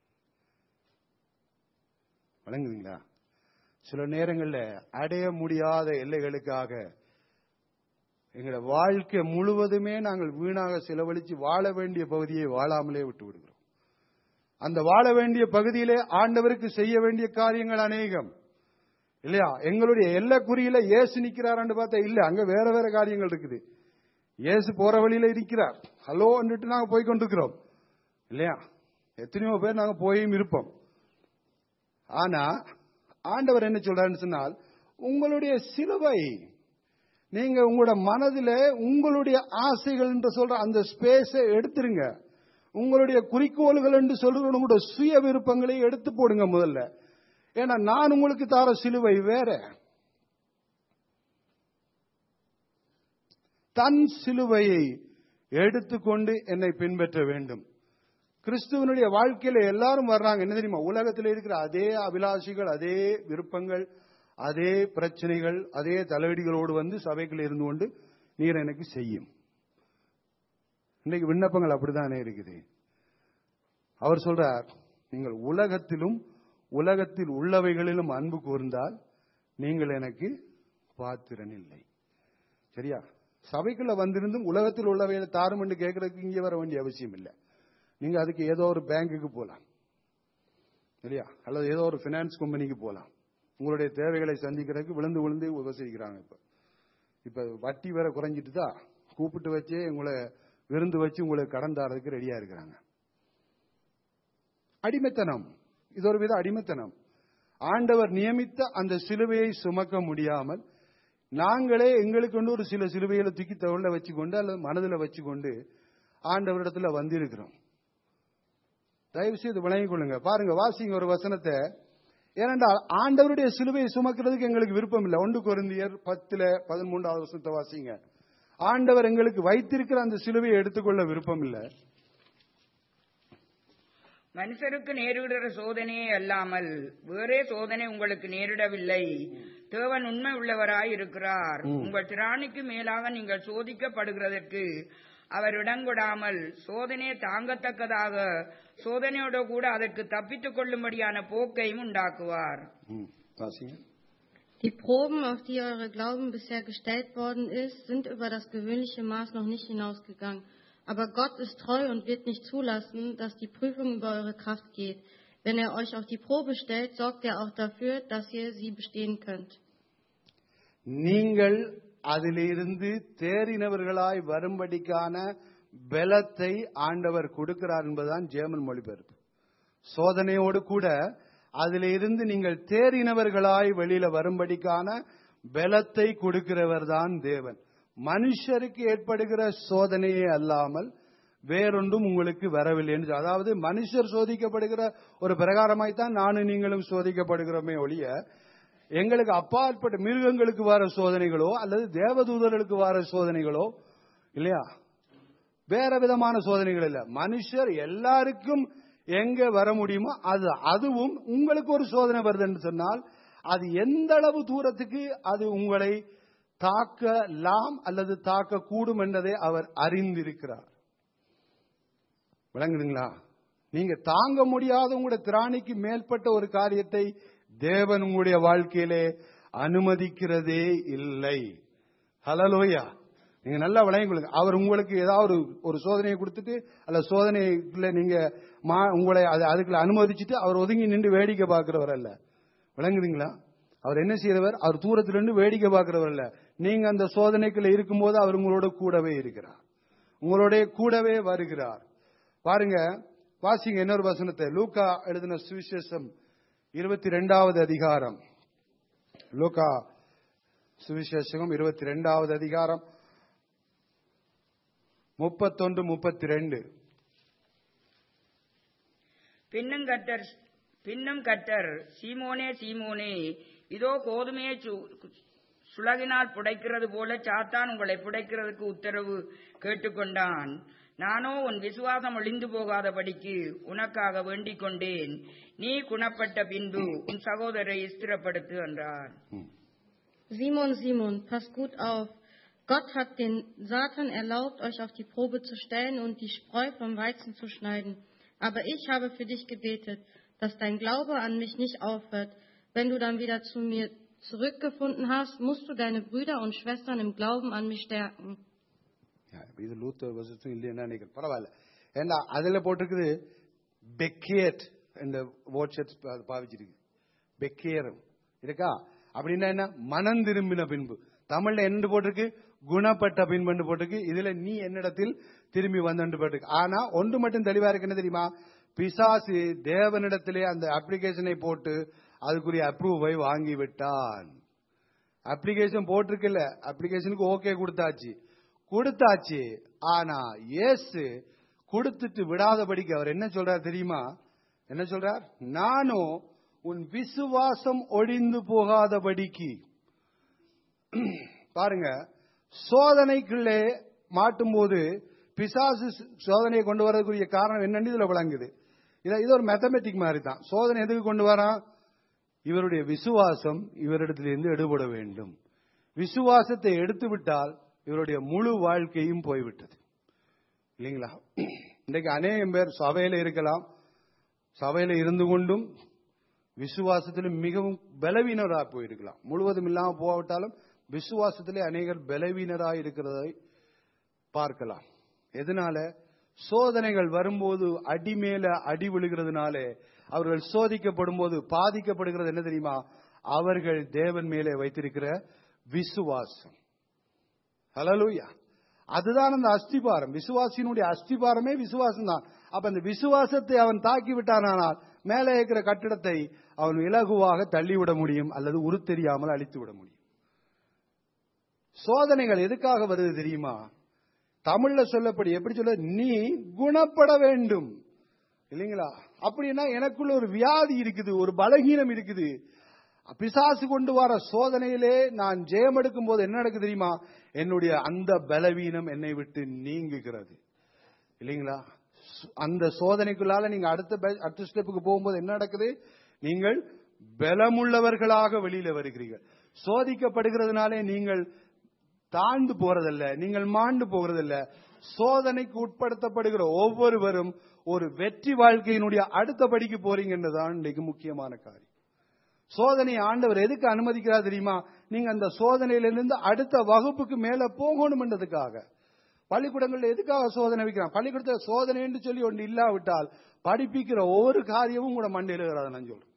வழங்குவீங்களா சில நேரங்கள்ல அடைய முடியாத எல்லைகளுக்காக எங்களோட வாழ்க்கை முழுவதுமே நாங்கள் வீணாக செலவழித்து வாழ வேண்டிய பகுதியை வாழாமலே விட்டு விடுகிறோம் அந்த வாழ வேண்டிய பகுதியிலே ஆண்டவருக்கு செய்ய வேண்டிய காரியங்கள் அநேகம் இல்லையா எங்களுடைய எல்லைக்குறியில இயேசு நிக்கிறாரான்னு பார்த்தா இல்ல அங்க வேற வேற காரியங்கள் இருக்குது இயேசு போற வழியில இருக்கிறார் ஹலோ நாங்க போய் கொண்டிருக்கிறோம் இல்லையா எத்தனையோ பேர் நாங்க போயும் இருப்போம் ஆனா ஆண்டவர் என்ன சொல்றாருன்னு சொன்னால் உங்களுடைய சிலுவை நீங்க உங்களோட மனதில உங்களுடைய ஆசைகள் என்று சொல்ற அந்த ஸ்பேஸை எடுத்துருங்க உங்களுடைய குறிக்கோள்கள் என்று சொல்ற உங்களுடைய சுய விருப்பங்களை எடுத்து போடுங்க முதல்ல ஏன்னா நான் உங்களுக்கு தார சிலுவை வேற தன் சிலுவையை எடுத்துக்கொண்டு என்னை பின்பற்ற வேண்டும் கிறிஸ்துவனுடைய வாழ்க்கையில எல்லாரும் வர்றாங்க என்ன தெரியுமா உலகத்தில் இருக்கிற அதே அபிலாஷிகள் அதே விருப்பங்கள் அதே பிரச்சனைகள் அதே தலைவடிகளோடு வந்து சபைக்குள்ள இருந்து கொண்டு நீர் எனக்கு செய்யும் இன்னைக்கு விண்ணப்பங்கள் அப்படித்தானே இருக்குது அவர் சொல்றார் நீங்கள் உலகத்திலும் உலகத்தில் உள்ளவைகளிலும் அன்பு கூர்ந்தால் நீங்கள் எனக்கு பாத்திரன் இல்லை சரியா சபைக்குள்ள வந்திருந்தும் உலகத்தில் உள்ளவைகளை தாரும் என்று கேட்கறதுக்கு இங்கே வர வேண்டிய அவசியம் இல்லை நீங்க அதுக்கு ஏதோ ஒரு பேங்குக்கு போலாம் சரியா அல்லது ஏதோ ஒரு பினான்ஸ் கம்பெனிக்கு போலாம் உங்களுடைய தேவைகளை சந்திக்கிறதுக்கு விழுந்து விழுந்து உபசரிக்கிறாங்க இப்ப இப்ப வட்டி வேற குறைஞ்சிட்டு தான் கூப்பிட்டு வச்சே உங்களை விருந்து வச்சு உங்களுக்கு கடன் தாரதுக்கு ரெடியா இருக்கிறாங்க அடிமைத்தனம் இது ஒரு வித அடிமைத்தனம் ஆண்டவர் நியமித்த அந்த சிலுவையை சுமக்க முடியாமல் நாங்களே எங்களுக்கு கொண்டு ஒரு சில சிலுவைகளை தூக்கி தவள வச்சுக்கொண்டு அல்லது மனதில் வச்சுக்கொண்டு ஆண்டவரிடத்துல வந்திருக்கிறோம் தயவு செய்து விளங்கிக் கொள்ளுங்க பாருங்க வாசிங்க ஒரு வசனத்தை ஏனென்றால் ஆண்டவருடைய சிலுவையை சுமக்கிறதுக்கு எங்களுக்கு விருப்பம் இல்லை ஒன்று குருந்தியர் பத்துல பதிமூன்றாவது வருஷத்தை வாசிங்க ஆண்டவர் எங்களுக்கு வைத்திருக்கிற அந்த சிலுவையை எடுத்துக்கொள்ள விருப்பம் இல்லை மனுஷருக்கு நேரிடுகிற சோதனையே அல்லாமல் வேறே சோதனை உங்களுக்கு நேரிடவில்லை தேவன் உண்மை உள்ளவராய் இருக்கிறார் உங்கள் திராணிக்கு மேலாக நீங்கள் சோதிக்கப்படுகிறதற்கு அவர் இடங்கொடாமல் சோதனையை தாங்கத்தக்கதாக சோதனையோட கூட அதற்கு தப்பித்துக் கொள்ளும்படியான போக்கையும் உண்டாக்குவார் ம், வாசிங்க Die Proben, auf die eure Glauben bisher gestellt worden ist, sind über das gewöhnliche Maß noch nicht hinausgegangen. Aber Gott ist treu und wird nicht zulassen, dass die Prüfung über eure Kraft geht. Wenn er euch auf die Probe stellt, sorgt er auch dafür, dass ihr sie bestehen könnt. நீங்கள் அதிலிருந்து தேறினவர்களாய் வரும்படிக்கான பலத்தை ஆண்டவர் கொடுக்கிறார் என்பதுதான் ஜேமன் மொழிபெயர்ப்பு சோதனையோடு கூட அதிலிருந்து நீங்கள் தேறினவர்களாய் வெளியில வரும்படிக்கான பலத்தை கொடுக்கிறவர் தான் தேவன் மனுஷருக்கு ஏற்படுகிற சோதனையே அல்லாமல் வேறொன்றும் உங்களுக்கு வரவில்லை என்று அதாவது மனுஷர் சோதிக்கப்படுகிற ஒரு பிரகாரமாய்த்தான் நானும் நீங்களும் சோதிக்கப்படுகிறோமே ஒழிய எங்களுக்கு அப்பாற்பட்ட மிருகங்களுக்கு வர சோதனைகளோ அல்லது தேவதூதர்களுக்கு வர சோதனைகளோ இல்லையா வேற விதமான சோதனைகள் இல்ல மனுஷர் எல்லாருக்கும் எங்க வர முடியுமோ அது அதுவும் உங்களுக்கு ஒரு சோதனை வருதுன்னு சொன்னால் அது எந்த அளவு தூரத்துக்கு அது உங்களை தாக்கலாம் அல்லது தாக்க கூடும் என்பதை அவர் அறிந்திருக்கிறார் விளங்குதுங்களா நீங்க தாங்க முடியாத உங்களுடைய திராணிக்கு மேற்பட்ட ஒரு காரியத்தை தேவன் உங்களுடைய வாழ்க்கையிலே அனுமதிக்கிறதே இல்லை ஹலலோயா நீங்க நல்லா விளங்கிக்கொள்ளுங்க அவர் உங்களுக்கு ஏதாவது ஒரு ஒரு சோதனையை கொடுத்துட்டு அல்ல சோதனைக்குள்ள நீங்க மா- உங்களை அது அதுக்குள்ள அனுமதிச்சுட்டு அவர் ஒதுங்கி நின்று வேடிக்கை பார்க்கிறவர் அல்ல விளங்குதுங்களா அவர் என்ன செய்யறவர் அவர் தூரத்துல இருந்து வேடிக்கை பார்க்கிறவர் அல்ல நீங்க அந்த சோதனைக்குள்ள இருக்கும்போது அவர் உங்களோட கூடவே இருக்கிறார் உங்களுடைய கூடவே வருகிறார் பாருங்க வாசிங்க இன்னொரு வசனத்தை லூக்கா எழுதின சுவிசேஷம் இருபத்தி ரெண்டாவது அதிகாரம் லூக்கா சுவிசேஷகம் இருபத்தி ரெண்டாவது அதிகாரம் முப்பத்தொன்று முப்பத்தி ரெண்டு பின்னும் கட்டர் பின்னும் கட்டர் சீமோனே சீமோனே இதோ கோதுமையை சு- சுலகினால் புடைக்கிறது போல சாத்தான் உங்களை புடைக்கிறதுக்கு உத்தரவு கேட்டுக்கொண்டான் நானோ உன் விசுவாசம் ஒளிந்து போகாதபடிக்கு உனக்காக வேண்டிக் கொண்டேன் நீ குணப்பட்ட பின்பு உன் சகோதரரை ஸ்திரப்படுத்து என்றார் Simon, Simon, pass gut auf. Gott hat den Satan erlaubt, euch auf die Probe zu stellen und die Spreu vom Weizen zu schneiden. Aber ich habe für dich gebetet, dass dein Glaube an mich nicht aufhört. Wenn du dann wieder zu mir zurückgefunden hast, musst du deine Brüder und Schwestern im Glauben an mich stärken. இது Luther வசத்தும் இல்லைன்னா நினைக்கிறேன் பரவாயில்ல ஏன்னா அதுல போட்டிருக்குது பெக்கேட் என்ற words பாவிச்சிருக்கு பெக்கேரம் இருக்கா அப்படின்னா என்ன மனம் திரும்பின பின்பு தமிழ்ல என்ன போட்டிருக்கு குணப்பட்ட பின்பு போட்டிருக்கு இதுல நீ என்னிடத்தில் திரும்பி வந்து போட்டிருக்கு ஆனா ஒன்று மட்டும் தெளிவா இருக்கு என்ன தெரியுமா பிசாசு தேவனிடத்திலே அந்த அப்ளிகேஷனை போட்டு அதுக்குரிய அப்ரூவை வாங்கி விட்டான் அப்ளிகேஷன் போட்டிருக்குல்ல அப்ளிகேஷனுக்கு ஓகே கொடுத்தாச்சு கொடுத்தாச்சு ஆனா இயேசு கொடுத்துட்டு விடாதபடிக்கு அவர் என்ன சொல்றார் தெரியுமா என்ன சொல்றார் நானும் உன் விசுவாசம் ஒழிந்து போகாதபடிக்கு பாருங்க சோதனைக்குள்ளே மாட்டும்போது பிசாசு சோதனையை கொண்டு வரதுக்குரிய காரணம் என்னன்னு இதுல விளங்குது இது இது ஒரு மேத்தமெட்டிக் மாதிரி தான் சோதனை எதுக்கு கொண்டு வரான் இவருடைய விசுவாசம் இவரிடத்திலிருந்து எடுபட வேண்டும் விசுவாசத்தை எடுத்து விட்டால் இவருடைய முழு வாழ்க்கையும் போய்விட்டது இல்லைங்களா இன்றைக்கு அநேகம் பேர் சபையில இருக்கலாம் சபையில இருந்து கொண்டும் விசுவாசத்திலும் மிகவும் பலவீனராக போயிருக்கலாம் முழுவதும் இல்லாம போகாவிட்டாலும் விசுவாசத்திலே அநேகர் பலவீனராக இருக்கிறதை பார்க்கலாம் எதனால சோதனைகள் வரும்போது அடி மேல அடி விழுகிறதுனாலே அவர்கள் சோதிக்கப்படும் போது பாதிக்கப்படுகிறது என்ன தெரியுமா அவர்கள் தேவன் மேலே வைத்திருக்கிற விசுவாசம் ஹலலூயா அதுதான் அந்த அஸ்திபாரம் விசுவாசியினுடைய அஸ்திபாரமே விசுவாசம் தான் அப்ப அந்த விசுவாசத்தை அவன் தாக்கி விட்டானால் மேலே இருக்கிற கட்டிடத்தை அவன் இலகுவாக தள்ளிவிட முடியும் அல்லது உருத்தெரியாமல் அழித்து விட முடியும் சோதனைகள் எதுக்காக வருது தெரியுமா தமிழ்ல சொல்லப்படி எப்படி சொல்ல நீ குணப்பட வேண்டும் இல்லைங்களா அப்படின்னா எனக்குள்ள ஒரு வியாதி இருக்குது ஒரு பலகீனம் இருக்குது பிசாசு கொண்டு வர சோதனையிலே நான் ஜெயம் எடுக்கும் போது என்ன நடக்குது தெரியுமா என்னுடைய அந்த பலவீனம் என்னை விட்டு நீங்குகிறது இல்லைங்களா சு- அந்த சோதனைக்குள்ளால நீங்க அடுத்த ப- அடுத்த ஸ்டெப்புக்கு போகும்போது என்ன நடக்குது நீங்கள் பலமுள்ளவர்களாக வெளியில வருகிறீர்கள் சோதிக்கப்படுகிறதுனாலே நீங்கள் தாழ்ந்து போறதல்ல நீங்கள் மாண்டு போகிறதல்ல சோதனைக்கு உட்படுத்தப்படுகிற ஒவ்வொருவரும் ஒரு வெற்றி வாழ்க்கையினுடைய அடுத்த படிக்கு போறீங்கன்றதான் இன்னைக்கு முக்கியமான காரியம் சோதனை ஆண்டவர் எதுக்கு அனுமதிக்கிறார் தெரியுமா நீங்க அந்த சோதனையிலிருந்து அடுத்த வகுப்புக்கு மேல போகணும்ன்றதுக்காக பள்ளிக்கூடங்கள்ல எதுக்காக சோதனை வைக்கிறான் பள்ளிக்கூடத்துல சோதனை என்று சொல்லி ஒன்று இல்லாவிட்டால் படிப்பிக்கிற ஒவ்வொரு காரியமும் கூட மண்டையில் இருக்கிறத நான் சொல்றேன்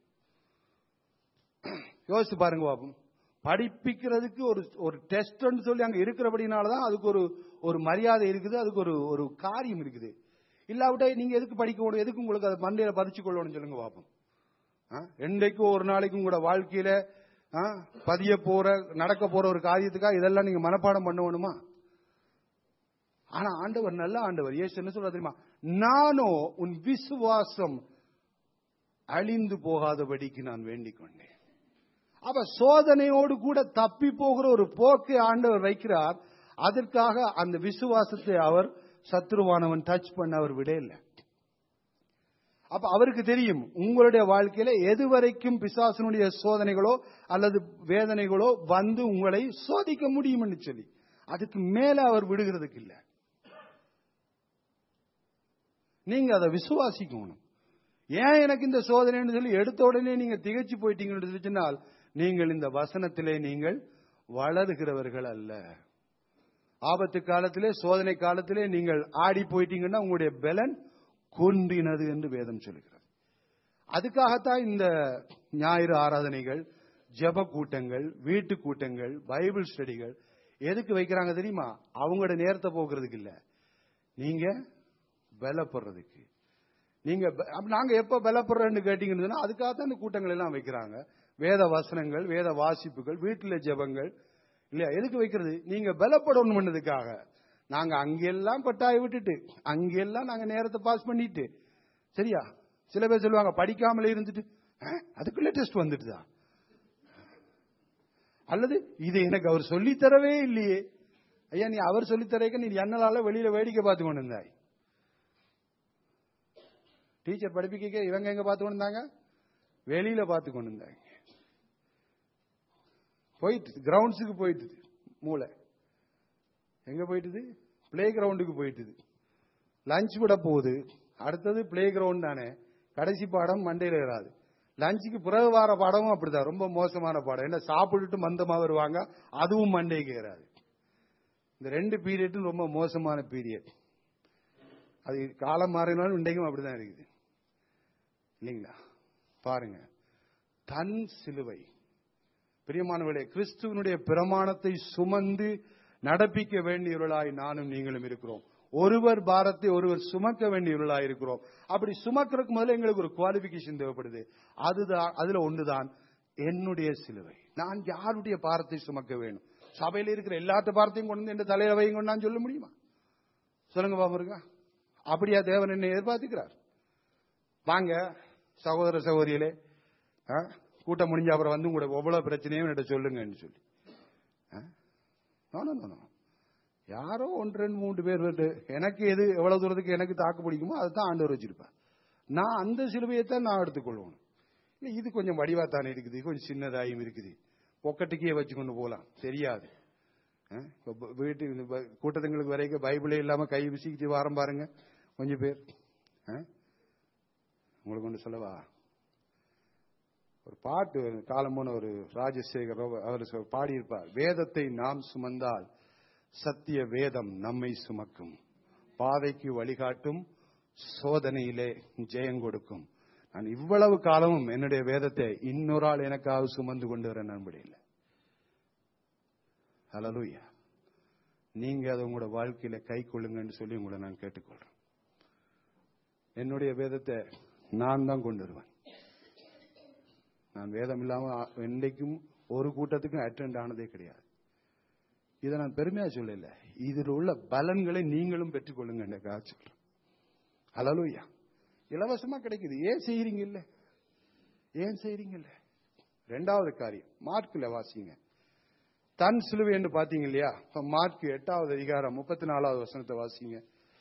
யோசிச்சு பாருங்க பாப்போம் படிப்பிக்கிறதுக்கு ஒரு ஒரு டெஸ்ட்னு சொல்லி அங்க இருக்கிறபடினால தான் அதுக்கு ஒரு ஒரு மரியாதை இருக்குது அதுக்கு ஒரு ஒரு காரியம் இருக்குது இல்லாவிட்டா நீங்க எதுக்கு படிக்கணும் எதுக்கு உங்களுக்கு அதை மண்டையில பதிச்சு கொள்ளணும்னு சொல்லுங்க பாப்போம் ஆ? என்றைக்கும் ஒரு நாளைக்கும் கூட வாழ்க்கையில ஆ, பதிய போற நடக்க போற ஒரு காரியத்துக்காக இதெல்லாம் நீங்க மனப்பாடம் பண்ணணுமா ஆனா ஆண்டவர் நல்ல ஆண்டவர் இயேசு என்ன சொல்ற தெரியுமா நானோ உன் விசுவாசம் அழிந்து போகாதபடிக்கு நான் வேண்டிக் கொண்டேன் அப்ப சோதனையோடு கூட தப்பி போகிற ஒரு போக்கை ஆண்டவர் வைக்கிறார் அதற்காக அந்த விசுவாசத்தை அவர் சத்ருவானவன் டச் பண்ண அவர் விடையில்லை அப்ப அவருக்கு தெரியும் உங்களுடைய வாழ்க்கையில எது வரைக்கும் பிசாசனுடைய சோதனைகளோ அல்லது வேதனைகளோ வந்து உங்களை சோதிக்க முடியும்னு சொல்லி அதுக்கு மேல அவர் விடுகிறதுக்கு இல்ல நீங்க அதை விசுவாசிக்கணும் ஏன் எனக்கு இந்த சோதனைன்னு சொல்லி எடுத்த உடனே நீங்க திகைச்சு போயிட்டீங்கன்னு சொன்னால் நீங்கள் இந்த வசனத்திலே நீங்கள் வளருகிறவர்கள் அல்ல ஆபத்து காலத்திலே சோதனை காலத்திலே நீங்கள் ஆடி போயிட்டீங்கன்னா உங்களுடைய பலன் குன்றினது என்று வேதம் சொல்லுகிறது அதுக்காகத்தான் இந்த ஞாயிறு ஆராதனைகள் ஜெப கூட்டங்கள் வீட்டு கூட்டங்கள் பைபிள் ஸ்டடிகள் எதுக்கு வைக்கிறாங்க தெரியுமா அவங்களோட நேரத்தை போக்குறதுக்கு இல்ல நீங்க பலப்படுறதுக்கு நீங்க ப- அப்ப நாங்க எப்ப பலப்படுறோம்னு கேட்டீங்கன்னு சொன்னா அதுக்காக தான் இந்த கூட்டங்கள் எல்லாம் வைக்கிறாங்க வேத வசனங்கள் வேத வாசிப்புகள் வீட்டுல ஜெபங்கள் இல்லையா எதுக்கு வைக்கிறது நீங்க பலப்படணும்ன்றதுக்காக நாங்க அங்கெல்லாம் பட்டாய விட்டுட்டு அங்கெல்லாம் நாங்க நேரத்தை பாஸ் பண்ணிட்டு சரியா சில பேர் சொல்லுவாங்க படிக்காமலே இருந்துட்டு "ஆ, அதுக்குள்ள டெஸ்ட் வந்துட்டுதா அல்லது இது எனக்கு அவர் சொல்லித் தரவே இல்லையே ஐயா நீ அவர் சொல்லித் தரேக்க நீ என்னலால வெளியில வேடிக்கை பார்த்து கொண்டு இருந்தாய் டீச்சர் படிப்பிக்க இவங்க எங்க பார்த்து கொண்டு இருந்தாங்க வெளியில பார்த்து கொண்டு இருந்தாங்க போயிட்டு கிரவுண்ட்ஸுக்கு போயிட்டு மூளை எங்க போயிட்டுது பிளே கிரவுண்டுக்கு போயிட்டுது லஞ்ச் விட போகுது அடுத்தது பிளே கிரவுண்ட் தானே கடைசி பாடம் மண்டையில ஏறாது லஞ்சுக்கு பிறகு வார பாடமும் அப்படிதான் ரொம்ப மோசமான பாடம் என்ன சாப்பிட்டுட்டு மந்தமா வருவாங்க அதுவும் மண்டைக்கு ஏறாது இந்த ரெண்டு பீரியடும் ரொம்ப மோசமான பீரியட் அது காலம் மாறினாலும் இன்றைக்கும் அப்படிதான் இருக்குது இல்லைங்களா பாருங்க தன் சிலுவை பிரியமானவர்களே கிறிஸ்துவனுடைய பிரமாணத்தை சுமந்து நடப்பிக்க வேண்டியவர்களாய் நானும் நீங்களும் இருக்கிறோம் ஒருவர் பாரத்தை ஒருவர் சுமக்க வேண்டியவர்களாய் இருக்கிறோம் அப்படி சுமக்கிறதுக்கு முதல்ல எங்களுக்கு ஒரு குவாலிபிகேஷன் தேவைப்படுது அதுதான் அதுல ஒண்ணுதான் என்னுடைய சிலுவை நான் யாருடைய பாரத்தை சுமக்க வேணும் சபையில இருக்கிற எல்லாத்த பாரத்தையும் கொண்டு வந்து என் தலையில வைங்க நான் சொல்ல முடியுமா சொல்லுங்க பாபருங்க அப்படியா தேவன் என்னை எதிர்பார்த்துக்கிறார் வாங்க சகோதர சகோதரிகளே ஆ, கூட்டம் முடிஞ்ச அப்புறம் வந்து உங்களோட எவ்வளவு பிரச்சனையும் என்கிட்ட சொல்லுங்கன்னு சொல்லி ஆ? No, no, no, no. யாரோ ஒன்று ரெண்டு மூன்று பேர் வந்து எனக்கு எது எவ்வளவு தூரத்துக்கு எனக்கு தாக்கு பிடிக்குமோ அதை தான் ஆண்டவர் வச்சிருப்பார் நான் அந்த சிலுவையை தான் நான் எடுத்துக்கொள்வேன் இல்லை இது கொஞ்சம் வடிவாத்தானே இருக்குது கொஞ்சம் சின்னதாயும் இருக்குது பொக்கட்டுக்கே வச்சு கொண்டு போகலாம் தெரியாது ஆ? இப்ப ப- வீட்டு இந்த ப- கூட்டத்துங்களுக்கு வரைக்கும் பைபிளே இல்லாம கை விசிக்கிட்டு வாரம் பாருங்க கொஞ்சம் பேர் ஆ? உங்களுக்கு ஒன்று சொல்லவா ஒரு பாட்டு காலம் போன ஒரு ராஜசேகர் அவர் அவர் சொ- பாடியிருப்பார் வேதத்தை நாம் சுமந்தால் சத்திய வேதம் நம்மை சுமக்கும் பாதைக்கு வழிகாட்டும் சோதனையிலே ஜெயம் கொடுக்கும் நான் இவ்வளவு காலமும் என்னுடைய வேதத்தை இன்னொரு ஆள் எனக்காக சுமந்து கொண்டு வர நம்படியில்லை ஹalleluya நீங்க அதை உங்களோட வாழ்க்கையில கை கொள்ளுங்கன்னு சொல்லி உங்களை நான் கேட்டுக்கொள்றேன் என்னுடைய வேதத்தை நான் தான் கொண்டு வருவேன் நான் வேதம் இல்லாம ஆ- என்னைக்கும் ஒரு கூட்டத்துக்கும் அட்டெண்ட் ஆனதே கிடையாது இதை நான் பெருமையா சொல்லல இதில் உள்ள பலன்களை நீங்களும் பெற்றுக்கொள்ளுங்க எனக்காக சொல்றேன் ஹalleluya இலவசமா கிடைக்குது ஏன் செய்யறீங்க இல்ல ஏன் செய்யறீங்க இல்ல ரெண்டாவது காரியம் மார்க்ல வாசிங்க தன் சிலுவை என்று பாத்தீங்க இல்லையா இப்ப மார்க் எட்டாவது அதிகாரம் முப்பத்தி நாலாவது வசனத்தை வாசிங்க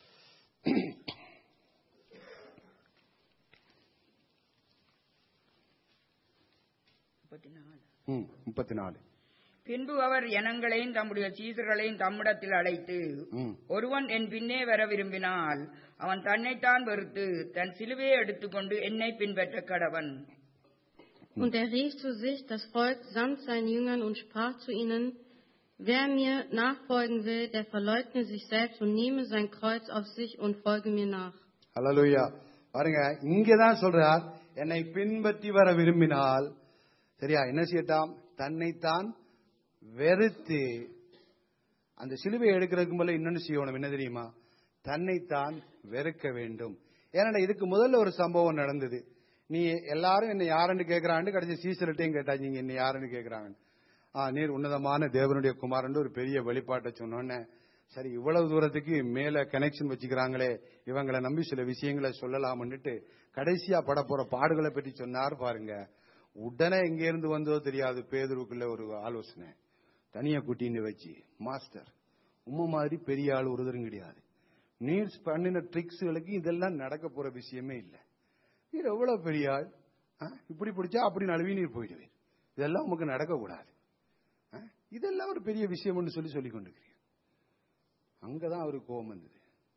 முப்பத்தி நாலு ம், முப்பத்தி நாலு பின்பு அவர் ஜனங்களையும் தம்முடைய சீசர்களையும் தம்மிடத்தில் அழைத்து ம். ஒருவன் என் பின்னே வர விரும்பினால் அவன் தன்னைத்தான் வெறுத்து தன் சிலுவையை எடுத்துக்கொண்டு என்னை பின்பற்ற கடவன் Und er rief zu sich das Volk samt seinen Jüngern und sprach zu ihnen, Wer mir nachfolgen will, der verleugne sich selbst und nehme sein Kreuz auf sich und folge mir nach. ஹalleluya பாருங்க இங்கதான் சொல்றார் என்னை பின்பற்றி வர விரும்பினால் சரியா என்ன செய்யட்டாம் தன்னைத்தான் வெறுத்து அந்த சிலுவையை எடுக்கிறதுக்கு போல இன்னொன்னு செய்யணும் என்ன தெரியுமா தன்னைத்தான் வெறுக்க வேண்டும் ஏன்னா இதுக்கு முதல்ல ஒரு சம்பவம் நடந்தது நீ எல்லாரும் என்ன யாருன்னு கேட்கறான்னு கடைசி சீசர்ட்டையும் கேட்டாங்க நீங்க என்ன யாருன்னு கேட்கறாங்க ஆ நீர் உன்னதமான தேவனுடைய குமாரன் ஒரு பெரிய வெளிப்பாட்டை சொன்னோன்னே சரி இவ்வளவு தூரத்துக்கு மேல கனெக்ஷன் வச்சுக்கிறாங்களே இவங்களை நம்பி சில விஷயங்களை சொல்லலாம்னுட்டு கடைசியா பட போற பாடுகளை பற்றி சொன்னார் பாருங்க உடனே எங்க இருந்து வந்தோ தெரியாது பேதுருக்குள்ள ஒரு ஆலோசனை தனியா குட்டின்னு வச்சு மாஸ்டர் உம்ம மாதிரி பெரிய ஆள் ஒருத்தரும் கிடையாது நீர் பண்ணின ட்ரிக்ஸ்களுக்கு இதெல்லாம் நடக்க போற விஷயமே இல்லை நீர் எவ்வளவு பெரிய ஆள் ஆ? இப்படி பிடிச்சா அப்படி நழுவி நீர் போயிடுவீர் இதெல்லாம் உமக்கு நடக்கக்கூடாது ஆ? இதெல்லாம் ஒரு பெரிய விஷயம்னு சொல்லி சொல்லி கொண்டிருக்கிறீங்க அங்கதான் அவருக்கு கோபம் வந்தது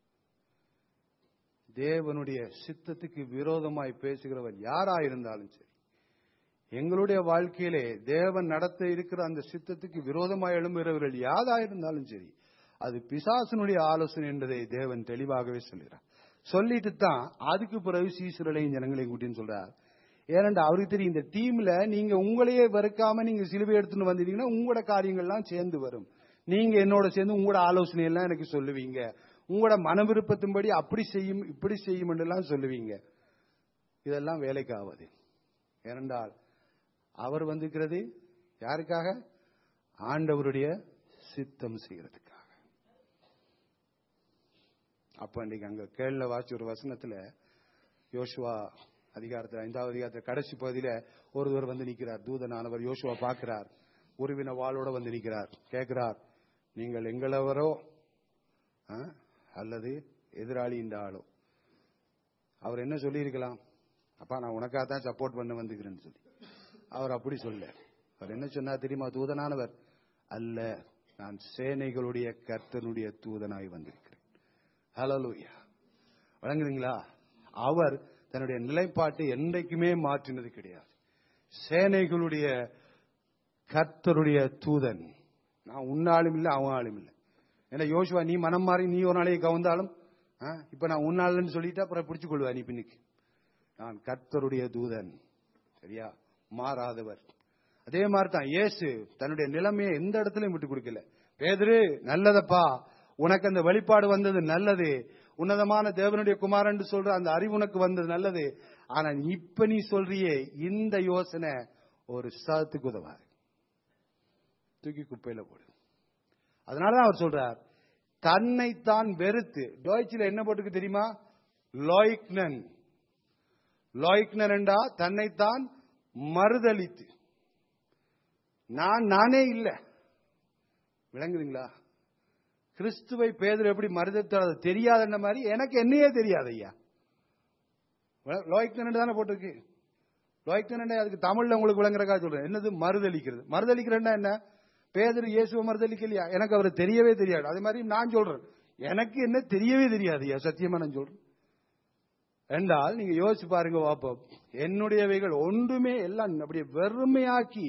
தேவனுடைய சித்தத்துக்கு விரோதமாய் பேசுகிறவர் யாராயிருந்தாலும் சரி எங்களுடைய வாழ்க்கையிலே தேவன் நடத்த இருக்கிற அந்த சித்தத்துக்கு விரோதமாய் எழும்புகிறவர்கள் யாராயிருந்தாலும் சரி அது பிசாசனுடைய ஆலோசனை என்பதை தேவன் தெளிவாகவே சொல்கிறார் சொல்லிட்டு தான் அதுக்கு பிறகு சீசுரலையும் ஜனங்களையும் கூட்டின்னு சொல்றார் ஏனென்றா அவருக்கு தெரியும் இந்த டீம்ல நீங்க உங்களையே வெறுக்காம நீங்க சிலுவை எடுத்துன்னு வந்துட்டீங்கன்னா உங்களோட காரியங்கள்லாம் சேர்ந்து வரும் நீங்க என்னோட சேர்ந்து உங்களோட ஆலோசனை எல்லாம் எனக்கு சொல்லுவீங்க உங்களோட மன விருப்பத்தின்படி அப்படி செய்யும் இப்படி செய்யும் எல்லாம் சொல்லுவீங்க இதெல்லாம் வேலைக்கு ஆகாது ஏனென்றால் அவர் வந்திருக்கிறது யாருக்காக ஆண்டவருடைய சித்தம் செய்யறதுக்காக அப்ப இன்னைக்கு அங்க கேள்ல வாசி ஒரு வசனத்துல யோசுவா அதிகாரத்தில் ஐந்தாவது அதிகாரத்தில் கடைசி பகுதியில ஒருவர் வந்து நிற்கிறார் தூதனானவர் யோசுவா பார்க்கிறார் உருவின வாளோட வந்து நிற்கிறார் கேட்கிறார் நீங்கள் எங்களவரோ ஆ? அல்லது எதிராளி இந்த ஆளோ அவர் என்ன சொல்லியிருக்கலாம் அப்பா நான் உனக்காக தான் சப்போர்ட் பண்ண வந்துக்கிறேன்னு சொல்லி அவர் அப்படி சொல்ல அவர் என்ன சொன்னார் தெரியுமா தூதனானவர் அல்ல நான் சேனைகளுடைய கர்த்தனுடைய தூதனாய் வந்திருக்கிறேன் ஹலலூயா வழங்குறீங்களா அவர் தன்னுடைய நிலைப்பாட்டை என்றைக்குமே மாற்றினது கிடையாது சேனைகளுடைய கர்த்தருடைய தூதன் நான் உன்னாலும் இல்லை அவன் ஆளும் இல்லை ஏன்னா யோசுவா நீ மனம் மாறி நீ ஒரு நாளைக்கு கவுந்தாலும் ஆ, இப்ப நான் உன்னாலன்னு சொல்லிட்டு அப்புறம் பிடிச்சு கொள்வா நீ பின்னுக்கு நான் கர்த்தருடைய தூதன் சரியா மாறாதவர் அதே மாதிரி தான் இயேசு தன்னுடைய நிலைமையை எந்த இடத்துலயும் விட்டு கொடுக்கல பேதுரு நல்லதப்பா உனக்கு அந்த வெளிப்பாடு வந்தது நல்லது உன்னதமான தேவனுடைய குமாரன் சொல்ற அந்த அறிவு உனக்கு வந்தது நல்லது ஆனா இப்ப நீ சொல்றியே இந்த யோசனை ஒரு சாதத்துக்கு உதவாது தூக்கி குப்பையில போடு அதனாலதான் அவர் சொல்றார் தன்னைத்தான் வெறுத்து டோய்ச்சில என்ன போட்டுக்கு தெரியுமா லாய்க்னன் லாய்க்னன் என்றா தன்னைத்தான் மறுதலித்து நான் நானே இல்ல விளங்குதுங்களா கிறிஸ்துவை பேதர் எப்படி மறுதலித்தார் தெரியாதுன்ற மாதிரி எனக்கு என்னையே தெரியாது ஐயா லாய்க்னன் தானே போட்டிருக்கு லாய்க்னன் அதுக்கு தமிழ்ல உங்களுக்கு விளங்குறக்கா சொல்றேன் என்னது மறுதலிக்கிறது மறுதலிக்கிறேன்னா என்ன பேதர் இயேசுவை மறுதலிக்கலையா எனக்கு அவரை தெரியவே தெரியாது அதே மாதிரி நான் சொல்றேன் எனக்கு என்ன தெரியவே தெரியாது ஐயா சத்தியமா நான் சொல்றேன் என்றால் நீங்க யோசிச்சு பாருங்க பாப்போம் என்னுடையவைகள் ஒன்றுமே எல்லாம் அப்படியே வெறுமையாக்கி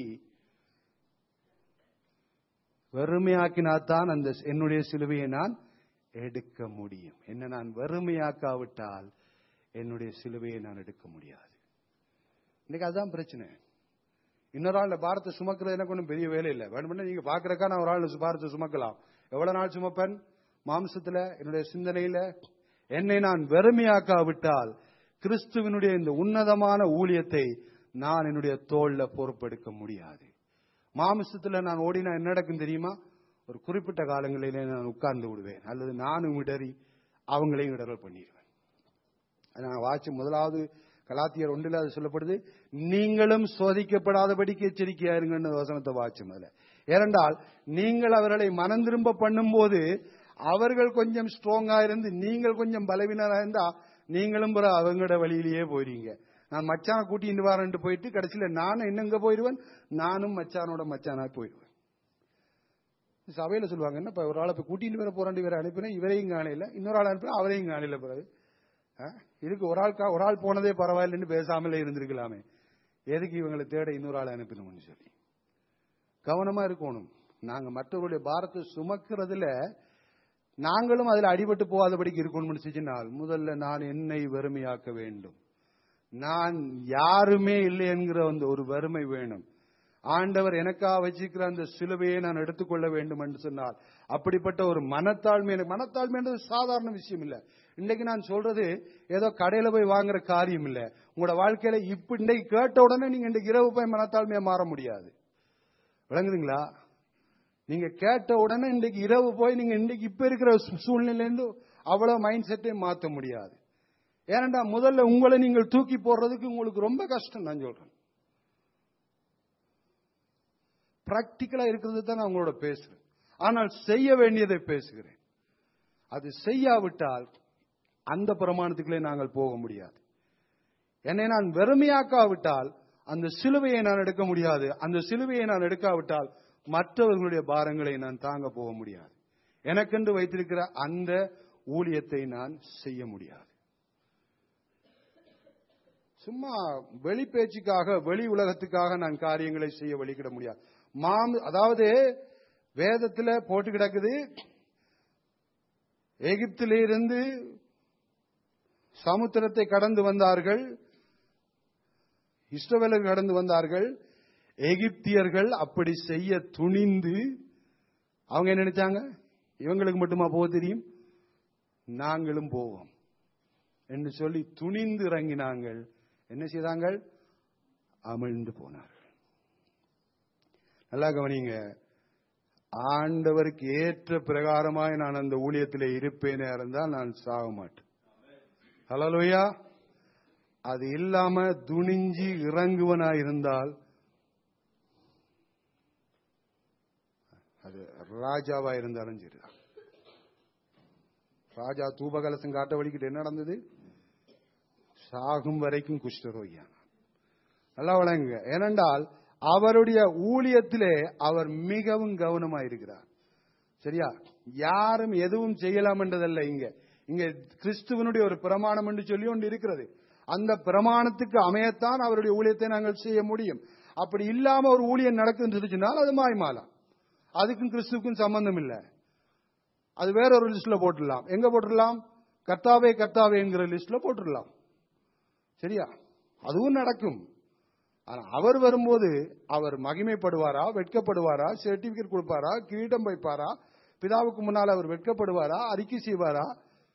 வெறுமையாக்கினாத்தான் அந்த என்னுடைய சிலுவையை நான் எடுக்க முடியும் என்ன நான் வெறுமையாக்காவிட்டால் என்னுடைய சிலுவையை நான் எடுக்க முடியாது இன்னைக்கு அதுதான் பிரச்சனை இன்னொரு ஆள் பாரத்தை சுமக்கிறது எனக்கு ஒன்றும் பெரிய வேலை இல்லை வேணும்னா நீங்க பாக்குறக்கா நான் ஒரு ஆள் பாரத்தை சுமக்கலாம் எவ்வளவு நாள் சுமப்பேன் மாம்சத்துல என்னுடைய சிந்தனையில என்னை நான் வெறுமையாக்காவிட்டால் கிறிஸ்துவனுடைய இந்த உன்னதமான ஊழியத்தை நான் என்னுடைய தோல்ல பொறுப்பெடுக்க முடியாது மாமிசத்துல நான் ஓடினா என்ன நடக்கும் தெரியுமா ஒரு குறிப்பிட்ட காலங்களிலே நான் உட்கார்ந்து விடுவேன் அல்லது நானும் இடறி அவங்களையும் இடறல் பண்ணிடுவேன் அது நான் வாட்சி முதலாவது கலாத்தியர் ஒன்றில் அது சொல்லப்படுது நீங்களும் சோதிக்கப்படாதபடிக்கு எச்சரிக்கையா இருங்கன்னு வசனத்தை வாட்சும் அதுல ஏனென்றால் நீங்கள் அவர்களை மனம் திரும்ப பண்ணும்போது அவர்கள் கொஞ்சம் ஸ்ட்ராங்கா இருந்து நீங்கள் கொஞ்சம் பலவீனரா இருந்தா நீங்களும் பிற அவங்களோட வழியிலேயே போயிருவீங்க நான் மச்சான கூட்டிட்டு வரேன்ட்டு போயிட்டு கடைசியில நானும் என்னங்க போயிடுவேன் நானும் மச்சானோட மச்சானா போயிடுவேன் சபையில சொல்லுவாங்க என்ன இப்ப ஒரு ஆளை போய் கூட்டிட்டு வர போறாண்டு வேற அனுப்பினேன் இவரையும் காணையில இன்னொரு ஆள் அனுப்பினா அவரையும் காணையில பிறகு ஆ? இதுக்கு ஒரு ஆள் கா- ஒரு ஆள் போனதே பரவாயில்லைன்னு பேசாமலே இருந்திருக்கலாமே எதுக்கு இவங்களை தேட இன்னொரு ஆள் அனுப்பணும்னு சொல்லி கவனமா இருக்கணும் நாங்க மற்றவர்களுடைய பாரத்தை சுமக்கிறதுல நாங்களும் அதுல அடிபட்டு போகாதபடிக்கு இருக்கணும்னு செஞ்சினால் முதல்ல நான் என்னை வெறுமையாக்க வேண்டும் நான் யாருமே இல்லை என்கிற அந்த ஒரு வறுமை வேணும் ஆண்டவர் எனக்காக வச்சிருக்கிற அந்த சிலுவையை நான் எடுத்துக்கொள்ள வேண்டும் என்று சொன்னால் அப்படிப்பட்ட ஒரு மனத்தாழ்மை எனக்கு மனத்தாழ்மைன்றது சாதாரண விஷயம் இல்ல இன்னைக்கு நான் சொல்றது ஏதோ கடையில போய் வாங்குற காரியம் இல்ல உங்களோட வாழ்க்கையில இப்ப இன்னைக்கு கேட்ட உடனே நீங்க இன்றைக்கு இரவு போய் மனத்தாழ்மையா மாற முடியாது விளங்குதுங்களா நீங்க கேட்ட உடனே இன்றைக்கு இரவு போய் நீங்க இன்றைக்கு இப்ப இருக்கிற சூ- சூழ்நிலையிலிருந்து அவ்வளவு மைண்ட் செட்டை மாத்த முடியாது ஏனண்டா முதல்ல உங்களை நீங்கள் தூக்கி போடுறதுக்கு உங்களுக்கு ரொம்ப கஷ்டம் நான் சொல்றேன் பிராக்டிக்கலா இருக்கிறது தான் நான் உங்களோட பேசுறேன் ஆனால் செய்ய வேண்டியதை பேசுகிறேன் அது செய்யாவிட்டால் அந்த பிரமாணத்துக்குள்ளே நாங்கள் போக முடியாது என்னை நான் வெறுமையாக்காவிட்டால் அந்த சிலுவையை நான் எடுக்க முடியாது அந்த சிலுவையை நான் எடுக்காவிட்டால் மற்றவர்களுடைய பாரங்களை நான் தாங்க போக முடியாது எனக்கென்று வைத்திருக்கிற அந்த ஊழியத்தை நான் செய்ய முடியாது சும்மா வெளி பேச்சுக்காக வெளி உலகத்துக்காக நான் காரியங்களை செய்ய வழிகிட முடியாது மாம் அதாவது வேதத்துல போட்டு கிடக்குது எகிப்திலிருந்து சமுத்திரத்தை கடந்து வந்தார்கள் இஸ்ரவேலர்கள் கடந்து வந்தார்கள் எகிப்தியர்கள் அப்படி செய்ய துணிந்து அவங்க என்ன நினைச்சாங்க இவங்களுக்கு மட்டுமா போக தெரியும் நாங்களும் போவோம் என்று சொல்லி துணிந்து இறங்கினாங்கள் என்ன செய்தாங்கள் அமிழ்ந்து போனார்கள் நல்லா கவனிங்க ஆண்டவருக்கு ஏற்ற பிரகாரமாய் நான் அந்த ஊழியத்திலே இருப்பேனே இருந்தால் நான் சாக மாட்டேன் ஹலோயா அது இல்லாம துணிஞ்சி இறங்குவனா இருந்தால் அது ராஜாவா இருந்தாலும் சரிதான் ராஜா தூபகலசம் காட்ட வழிக்கிட்டு என்ன நடந்தது சாகும் வரைக்கும் குஷ்டரோகியான நல்லா வழங்குங்க ஏனென்றால் அவருடைய ஊழியத்திலே அவர் மிகவும் கவனமா இருக்கிறார் சரியா யாரும் எதுவும் செய்யலாம் என்றதல்ல இங்க இங்க கிறிஸ்துவனுடைய ஒரு பிரமாணம் என்று சொல்லி ஒன்று இருக்கிறது அந்த பிரமாணத்துக்கு அமையத்தான் அவருடைய ஊழியத்தை நாங்கள் செய்ய முடியும் அப்படி இல்லாம ஒரு ஊழியம் நடக்குன்னு சொன்னால் அது மாய்மாலாம் அதுக்கும் கிறிஸ்துவுக்கும் சம்பந்தம் இல்லை அது வேற ஒரு லிஸ்ட்ல போட்டுடலாம் எங்க போட்டுடலாம் கர்த்தாவே கர்த்தாவே என்கிற லிஸ்ட்ல போட்டுடலாம் சரியா அதுவும் நடக்கும் ஆனா அவர் வரும்போது அவர் மகிமைப்படுவாரா வெட்கப்படுவாரா சர்டிபிகேட் கொடுப்பாரா கிரீடம் வைப்பாரா பிதாவுக்கு முன்னால் அவர் வெட்கப்படுவாரா அறிக்கை செய்வாரா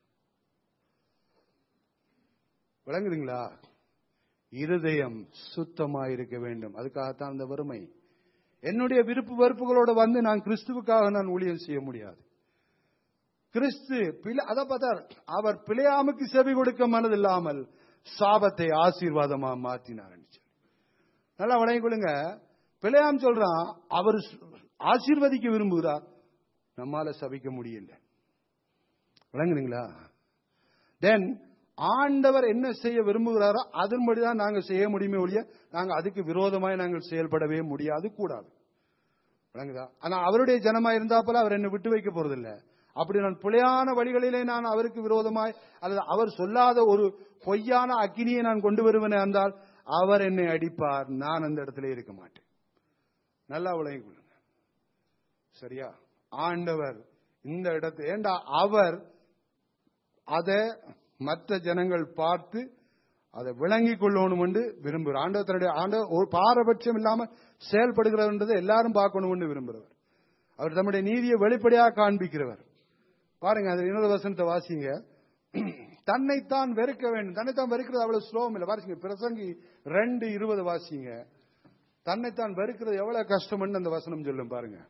விளங்குறீங்களா இருதயம் சுத்தமா இருக்க வேண்டும் அதுக்காகத்தான் அந்த வறுமை என்னுடைய விருப்பு வெறுப்புகளோட வந்து நான் கிறிஸ்துவுக்காக நான் ஊழியம் செய்ய முடியாது கிறிஸ்து பிழை- அத பார்த்தார் அவர் பிழையாமுக்கு செவி கொடுக்க மனதில்லாமல் சாபத்தை ஆசீர்வாதமா மாத்தினார் நல்லா வழங்கிக் கொள்ளுங்க பிழையாம் சொல்றான் அவர் ஆசீர்வதிக்க விரும்புகிறார் நம்மால சபிக்க முடியல விளங்குறீங்களா தென் ஆண்டவர் என்ன செய்ய விரும்புகிறாரோ அதன்படிதான் நாங்கள் செய்ய முடியுமே ஒழிய நாங்கள் அதுக்கு விரோதமாய் நாங்கள் செயல்படவே முடியாது கூடாது விளங்குதா ஆனா அவருடைய ஜனமா இருந்தா போல அவர் என்னை விட்டு வைக்க போறதில்ல அப்படி நான் பிழையான வழிகளிலே நான் அவருக்கு விரோதமாய் அல்லது அவர் சொல்லாத ஒரு பொய்யான அக்கினியை நான் கொண்டு வருவேனே என்றால் அவர் என்னை அடிப்பார் நான் அந்த இடத்துல இருக்க மாட்டேன் நல்லா விளங்கிக் கொள்ளுங்க சரியா ஆண்டவர் இந்த இடத்து ஏண்டா அவர் அதை மற்ற ஜனங்கள் பார்த்து அதை விளங்கிக் கொள்ளணும் என்று விரும்புகிறார் ஆண்டவர் தன்னுடைய ஆண்டவர் ஒரு பாரபட்சம் இல்லாம செயல்படுகிறவன்றதை எல்லாரும் பார்க்கணும் என்று விரும்புகிறவர் அவர் தம்முடைய நீதியை வெளிப்படையாக காண்பிக்கிறவர் பாருங்க அது இன்னொரு வசனத்தை வாசிங்க தன்னைத்தான் வெறுக்க வேண்டும் தன்னைத்தான் வெறுக்கிறது அவ்வளவு ஸ்லோகம் இல்லை வாசிங்க பிரசங்கி ரெண்டு இருபது வாசிங்க தன்னைத்தான் வெறுக்கிறது எவ்வளவு கஷ்டம்னு அந்த வசனம் சொல்லும் பாருங்க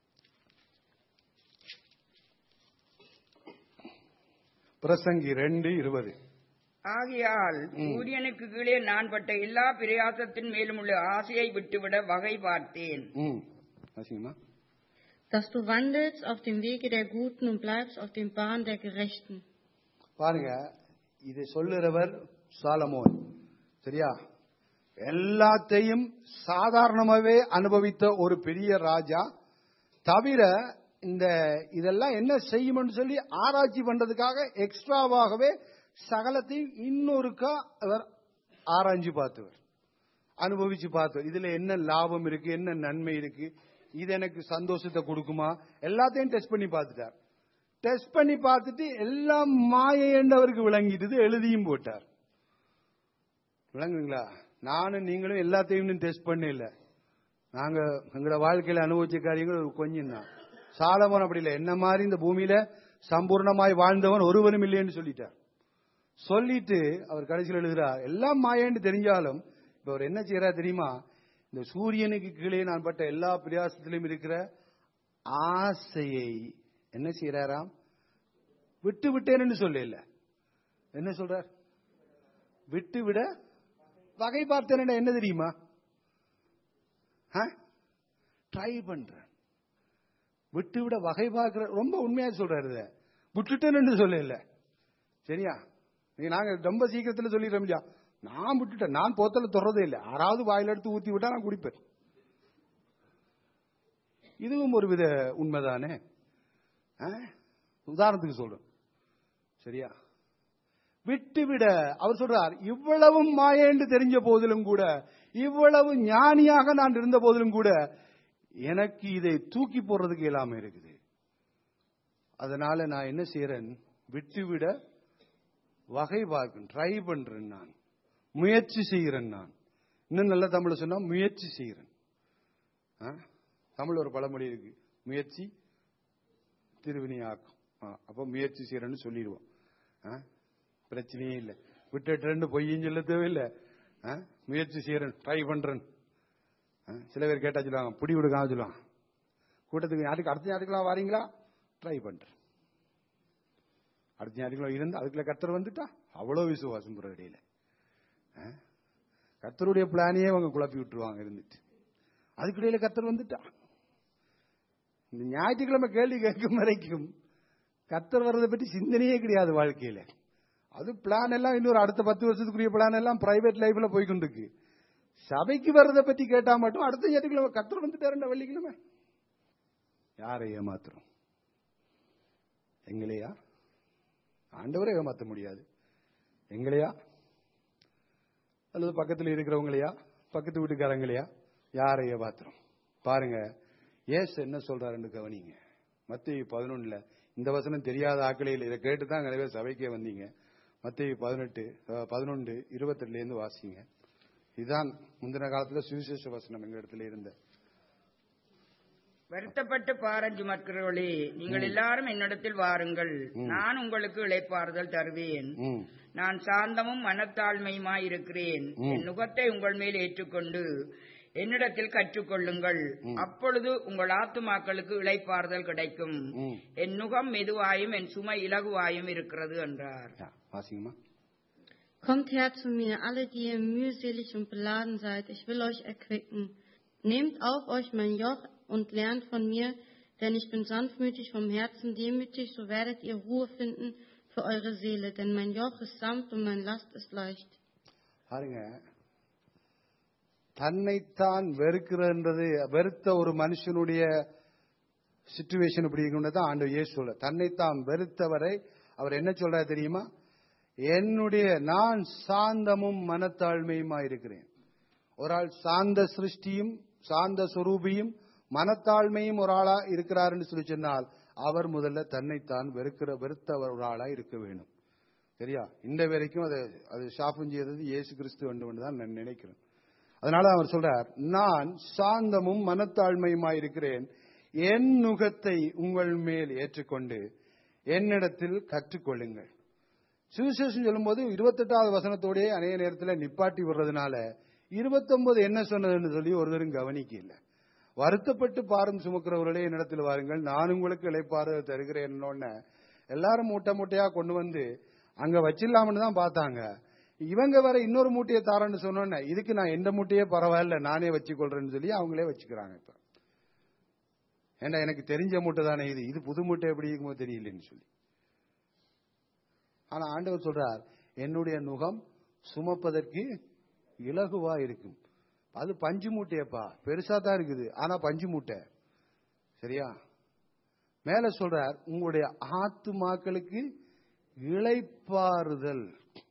பிரசங்கி ரெண்டு இருபது ஆகையால் சூரியனுக்கு கீழே நான் பட்ட எல்லா பிரயாசத்தின் மேலும் உள்ள ஆசையை விட்டுவிட வகை பார்த்தேன் ம் வாசிங்கம்மா dass du wandelst auf dem Wege der Guten und bleibst auf dem Bahn der Gerechten. பாருங்க இதை சொல்லுறவர் சாலமோன் சரியா எல்லாத்தையும் சாதாரணமாவே அனுபவித்த ஒரு பெரிய ராஜா தவிர இந்த இதெல்லாம் என்ன செய்யும்னு சொல்லி ஆராய்ச்சி பண்றதுக்காக எக்ஸ்ட்ராவாகவே சகலத்தையும் இன்னொருக்கா அவர் ஆராய்ஞ்சு பார்த்தவர் அனுபவிச்சு பார்த்தவர் இதுல என்ன லாபம் இருக்கு என்ன நன்மை இருக்கு இது எனக்கு சந்தோஷத்தை கொடுக்குமா எல்லாத்தையும் டெஸ்ட் பண்ணி பார்த்துட்டார் டெஸ்ட் பண்ணி பார்த்துட்டு எல்லாம் மாயை என்றவருக்கு விளங்கிட்டது எழுதியும் போட்டார் விளங்குங்களா நானும் நீங்களும் எல்லாத்தையும் டெஸ்ட் பண்ணல நாங்க எங்களோட வாழ்க்கையில அனுபவிச்ச காரியங்கள் ஒரு கொஞ்சம் தான் சாலமோன் அப்படி இல்லை என்ன மாதிரி இந்த பூமியில சம்பூர்ணமாய் வாழ்ந்தவன் ஒருவனும் இல்லைன்னு சொல்லிட்டார் சொல்லிட்டு அவர் கடைசியில் எழுதுறார் எல்லாம் மாயன்னு தெரிஞ்சாலும் இப்ப அவர் என்ன செய்யறார் தெரியுமா இந்த சூரியனுக்கு கீழே நான் பட்ட எல்லா பிரயாசத்திலும் இருக்கிற ஆசையை என்ன செய்யறாராம் விட்டு விட்டேன்னு சொல்லல என்ன சொல்றார் விட்டு விட வகை பார்த்தேன் என்ன தெரியுமா ட்ரை பண்றேன் விட்டு விட வகை பார்க்கிற ரொம்ப உண்மையா சொல்றாரு இத. விட்டுட்டேன்னு சொல்லல சரியா நீங்க நாங்க ரொம்ப சீக்கிரத்துல சொல்லிடுறோம் இல்லையா நான் விட்டுட்டேன் நான் போத்தல தொடறதே இல்லை யாராவது வாயில எடுத்து ஊத்தி விட்டா நான் குடிப்பேன் இதுவும் ஒரு வித உண்மைதானே ஆ? உதாரணத்துக்கு சொல்றேன் சரியா விட்டுவிட அவர் சொல்றார் இவ்வளவும் மாயேண்டு தெரிஞ்ச போதிலும் கூட இவ்வளவு ஞானியாக நான் இருந்த போதிலும் கூட எனக்கு இதை தூக்கி போடுறதுக்கு இயலாம இருக்குது அதனால நான் என்ன செய்யறேன் விட்டுவிட வகை பார்க்கிறேன் ட்ரை பண்றேன் நான் முயற்சி செய்கிறேன் நான் இன்னும் நல்ல தமிழ்ல சொன்னா முயற்சி செய்கிறேன் ஆ? தமிழ் ஒரு பழமொழி இருக்கு முயற்சி திருவினையாக்கும் ஆ, அப்ப முயற்சி செய்யறேன்னு சொல்லிடுவோம் ஆ? பிரச்சனையே இல்லை விட்டுட்டு பொய்யும் சொல்ல தேவையில்லை ஆ? முயற்சி செய்யறேன் ட்ரை பண்றேன் ஆ? சில பேர் கேட்டா சொல்லுவாங்க பிடி விடுக்காம சொல்லுவாங்க கூட்டத்துக்கு யாருக்கு அடுத்த ஞாயிற்றுக்கிழமை வாரீங்களா ட்ரை பண்றேன் அடுத்த ஞாயிற்றுக்கிழமை இருந்து அதுக்குள்ள கத்தர் வந்துட்டா அவ்வளவு விசுவாசம் புற இடையில ஆ? கத்தருடைய பிளானையே அவங்க குழப்பி விட்டுருவாங்க இருந்துட்டு அதுக்கிடையில கத்தர் வந்துட்டா இந்த ஞாயிற்றுக்கிழமை கேள்வி கேட்கும் வரைக்கும் கத்தர் வர்றதை பற்றி சிந்தனையே கிடையாது வாழ்க்கையில அது பிளான் எல்லாம் இன்னொரு அடுத்த பத்து வருஷத்துக்குரிய பிளான் எல்லாம் பிரைவேட் லைஃப்ல போய்கொண்டிருக்கு சபைக்கு வர்றதை பத்தி கேட்டா மட்டும் அடுத்த ஞாயிற்றுக்கிழமை கத்தர் வந்துட்டாருண்ட வெள்ளிக்கிழமை யாரை ஏமாத்துறோம் எங்களையா ஆண்டவரை ஏமாத்த முடியாது எங்களையா அல்லது பக்கத்தில் இருக்கிறவங்களையா பக்கத்து வீட்டுக்காரங்களையா யாரை ஏமாத்துறோம் பாருங்க ஏசு என்ன சொல்றாருன்னு கவனிங்க மத்திய பதினொன்னுல இந்த வசனம் தெரியாத ஆக்களையில் இதை கேட்டு தான் நிறைய பேர் சபைக்கே வந்தீங்க மத்திய பதினெட்டு பதினொன்று இருபத்தெட்டுல இருந்து வாசிங்க இதுதான் முந்தின காலத்துல சுவிசேஷ வசனம் எங்க இடத்துல இருந்த வருத்தப்பட்டு பாரம் சுமக்கிறவர்களே நீங்கள் எல்லாரும் என்னிடத்தில் வாருங்கள் நான் உங்களுக்கு இளைப்பாறுதல் தருவேன் ம் நான் சாந்தமும் மனத்தாழ்மையுமாய் இருக்கிறேன் என் நுகத்தை உங்கள் மேல் ஏற்றுக்கொண்டு என்னிடத்தில் கற்றுக்கொள்ளுங்கள் அப்பொழுது உங்கள் ஆத்துமாக்களுக்கு இளைப்பாறுதல் கிடைக்கும் ம் என் நுகம் மெதுவாயும் என் சுமை இலகுவாயும் இருக்கிறது என்றார் யா, வாசிங்கம்மா Kommt her zu mir, alle, die ihr mühselig und beladen seid, ich will euch erquicken. Nehmt auf euch mein Joch und lernt von mir, denn ich bin sanftmütig vom Herzen, demütig, so werdet ihr Ruhe finden für eure Seele, denn mein Joch ist sanft und mein Last ist leicht. பாருங்க தன்னைத்தான் வெறுக்கிறன்றது வெறுத்த ஒரு மனுஷனுடைய situation இப்படி தான் ஆண்டு இயேசு சொல்ல தன்னைத்தான் வெறுத்தவரை அவர் என்ன சொல்றாரு தெரியுமா என்னுடைய நான் சாந்தமும் மனத்தாழ்மையுமா இருக்கிறேன் ஒரு ஆள் சாந்த சிருஷ்டியும் சாந்த சுரூபியும் மனத்தாழ்மையும் ஒரு ஆளா இருக்கிறாருன்னு சொல்லி சொன்னால் அவர் முதல்ல தன்னைத்தான் வெறுக்கிற வெறுத்த ஒரு ஆளா இருக்க வேணும் சரியா இந்த வரைக்கும் அது அது ஷாப்பும் செய்தது இயேசு கிறிஸ்து வேண்டும் தான் நான் நினைக்கிறேன் அதனால அவர் சொல்றார் நான் சாந்தமும் மனத்தாழ்மையுமாய் இருக்கிறேன் என் நுகத்தை உங்கள் மேல் ஏற்றுக்கொண்டு என்னிடத்தில் கற்றுக்கொள்ளுங்கள் சுவிசேஷம் சொல்லும்போது இருபத்தெட்டாவது வசனத்தோடயே அநேக நேரத்தில் நிப்பாட்டி விடுறதுனால இருபத்தொன்பது என்ன சொன்னதுன்னு சொல்லி ஒருத்தரும் கவனிக்கல வருத்தப்பட்டு பாரம் சுமக்கிறவர்களே என்னிடத்தில் வாருங்கள் நான் உங்களுக்கு இழைப்பாறு தருகிறேன் எல்லாரும் மூட்டை மூட்டையா கொண்டு வந்து அங்க வச்சிடலாம்னு தான் பார்த்தாங்க இவங்க வேற இன்னொரு மூட்டையை தாரன்னு சொன்னோன்னே இதுக்கு நான் எந்த மூட்டையே பரவாயில்ல நானே வச்சுக்கொள்றேன்னு சொல்லி அவங்களே வச்சுக்கிறாங்க இப்ப ஏன்னா எனக்கு தெரிஞ்ச மூட்டை தானே இது இது புது மூட்டை எப்படி இருக்குமோ தெரியலன்னு சொல்லி ஆனா ஆண்டவர் சொல்றார் என்னுடைய நுகம் சுமப்பதற்கு இலகுவா இருக்கும் அது பஞ்சு மூட்டையப்பா பெருசா தான் இருக்குது ஆனா பஞ்சு மூட்டை சரியா மேல சொல்றார் உங்களுடைய ஆத்துமாக்களுக்கு இளைப்பாறுதல்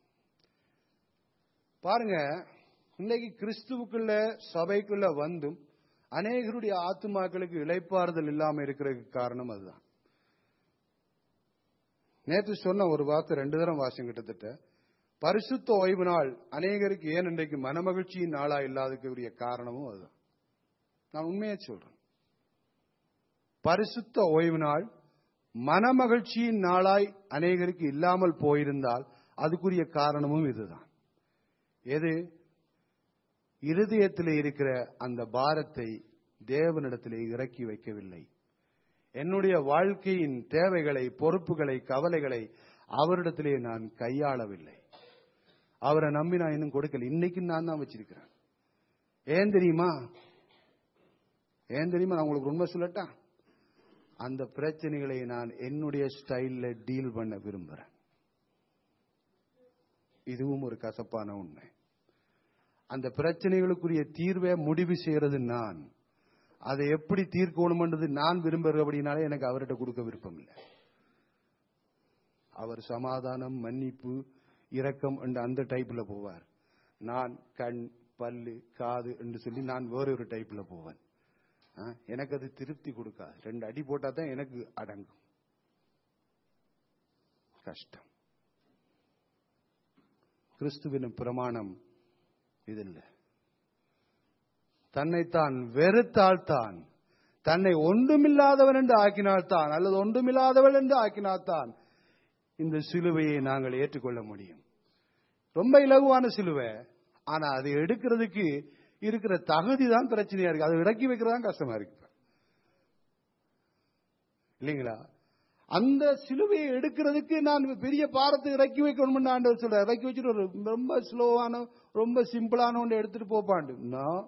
பாருங்க இன்னைக்கு கிறிஸ்துவுக்குள்ள சபைக்குள்ள வந்தும் அநேகருடைய ஆத்துமாக்களுக்கு இளைப்பாறுதல் இல்லாம இருக்கிறதுக்கு காரணம் அதுதான் நேற்று சொன்ன ஒரு வார்த்தை ரெண்டு தரம் வாசம் கிட்டத்தட்ட பரிசுத்த ஓய்வு நாள் அநேகருக்கு ஏன் இன்றைக்கு மனமகிழ்ச்சியின் நாளா இல்லாததுக்குரிய காரணமும் அதுதான் நான் உண்மையை சொல்றேன் பரிசுத்த ஓய்வு நாள் மனமகிழ்ச்சியின் நாளாய் அநேகருக்கு இல்லாமல் போயிருந்தால் அதுக்குரிய காரணமும் இதுதான் எது இருதயத்தில் இருக்கிற அந்த பாரத்தை தேவனிடத்திலே இறக்கி வைக்கவில்லை என்னுடைய வாழ்க்கையின் தேவைகளை பொறுப்புகளை கவலைகளை அவரிடத்திலே நான் கையாளவில்லை அவரை நம்பி நான் இன்னும் கொடுக்கல இன்னைக்கு நான் தான் வச்சிருக்கிறேன் ஏன் தெரியுமா ஏன் தெரியுமா நான் உங்களுக்கு உண்மை சொல்லட்டா அந்த பிரச்சனைகளை நான் என்னுடைய ஸ்டைல்ல டீல் பண்ண விரும்புறேன் இதுவும் ஒரு கசப்பான உண்மை அந்த பிரச்சனைகளுக்குரிய தீர்வை முடிவு செய்யறது நான் அதை எப்படி தீர்க்கணும்ன்றது நான் விரும்புகிறபடினாலே எனக்கு அவர்கிட்ட கொடுக்க விருப்பம் இல்லை அவர் சமாதானம் மன்னிப்பு இரக்கம் என்று அந்த டைப்ல போவார் நான் கண் பல்லு காது என்று சொல்லி நான் வேற ஒரு டைப்ல போவேன் ஆ, எனக்கு அது திருப்தி கொடுக்காது ரெண்டு அடி போட்டா தான் எனக்கு அடங்கும் கஷ்டம் கிறிஸ்துவின் பிரமாணம் இது இல்லை தன்னைத்தான் வெறுத்தால்தான் தன்னை ஒன்றுமில்லாதவன் என்று ஆக்கினால்தான் அல்லது ஒன்றுமில்லாதவள் என்று ஆக்கினால்தான் இந்த சிலுவையை நாங்கள் ஏற்றுக்கொள்ள முடியும் ரொம்ப இலகுவான சிலுவை ஆனா அதை எடுக்கிறதுக்கு இருக்கிற தகுதி தான் பிரச்சனையா இருக்கு அதை இறக்கி வைக்கிறது தான் கஷ்டமா இருக்கு இப்ப. இல்லைங்களா அந்த சிலுவையை எடுக்கிறதுக்கு நான் பெரிய பாரத்தை இறக்கி வைக்கணும்னு ஆண்டவர் சொல்ற இறக்கி வச்சுட்டு ஒரு ரொம்ப ஸ்லோவான ரொம்ப சிம்பிளான ஒன்று எடுத்துட்டு போப்பாண்டு நான்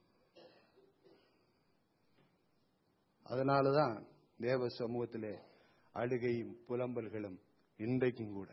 அதனாலதான் தேவ சமூகத்திலே அழுகையும் புலம்பல்களும் இன்றைக்கும் கூட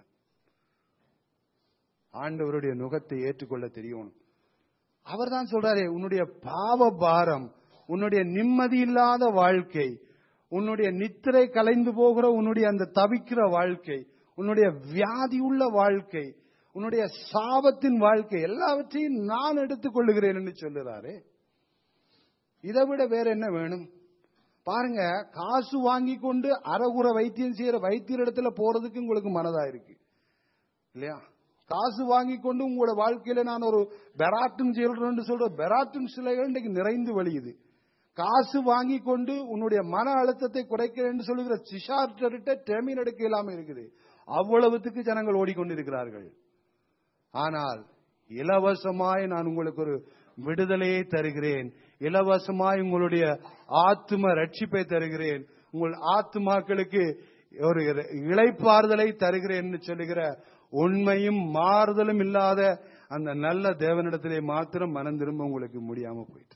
ஆண்டவருடைய நுகத்தை ஏற்றுக்கொள்ள தெரியணும் அவர் தான் சொல்றாரு உன்னுடைய பாவ பாரம் உன்னுடைய நிம்மதி இல்லாத வாழ்க்கை உன்னுடைய நித்திரை கலைந்து போகிற உன்னுடைய அந்த தவிக்கிற வாழ்க்கை உன்னுடைய வியாதி உள்ள வாழ்க்கை உன்னுடைய சாபத்தின் வாழ்க்கை எல்லாவற்றையும் நான் எடுத்துக் கொள்ளுகிறேன் என்று சொல்லுறாரு இதை விட வேற என்ன வேணும் பாருங்க காசு வாங்கி கொண்டு அறகுற வைத்தியம் செய்யற வைத்தியர் இடத்துல போறதுக்கு உங்களுக்கு மனதா இருக்கு இல்லையா காசு வாங்கி கொண்டு உங்களோட வாழ்க்கையில நான் ஒரு பெராட்டும் செய்யறேன்னு சொல்ற பெராட்டும் சிலைகள் இன்றைக்கு நிறைந்து வழியுது காசு வாங்கி கொண்டு உன்னுடைய மன அழுத்தத்தை குறைக்கிறேன்னு சொல்லுகிற சிஷார்ட்ட டெமின் எடுக்க இல்லாம இருக்குது அவ்வளவுத்துக்கு ஜனங்கள் ஓடிக்கொண்டிருக்கிறார்கள் ஆனால் இலவசமாய் நான் உங்களுக்கு ஒரு விடுதலையை தருகிறேன் இலவசமாய் உங்களுடைய ஆத்தும ரட்சிப்பை தருகிறேன் உங்கள் ஆத்துமாக்களுக்கு ஒரு இளைப்பாறுதலை தருகிறேன் சொல்லுகிற உண்மையும் மாறுதலும் இல்லாத அந்த நல்ல தேவனிடத்திலே மாத்திரம் மனம் திரும்ப உங்களுக்கு முடியாம போயிட்டு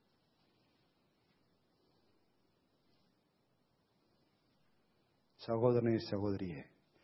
சகோதரனே சகோதரியே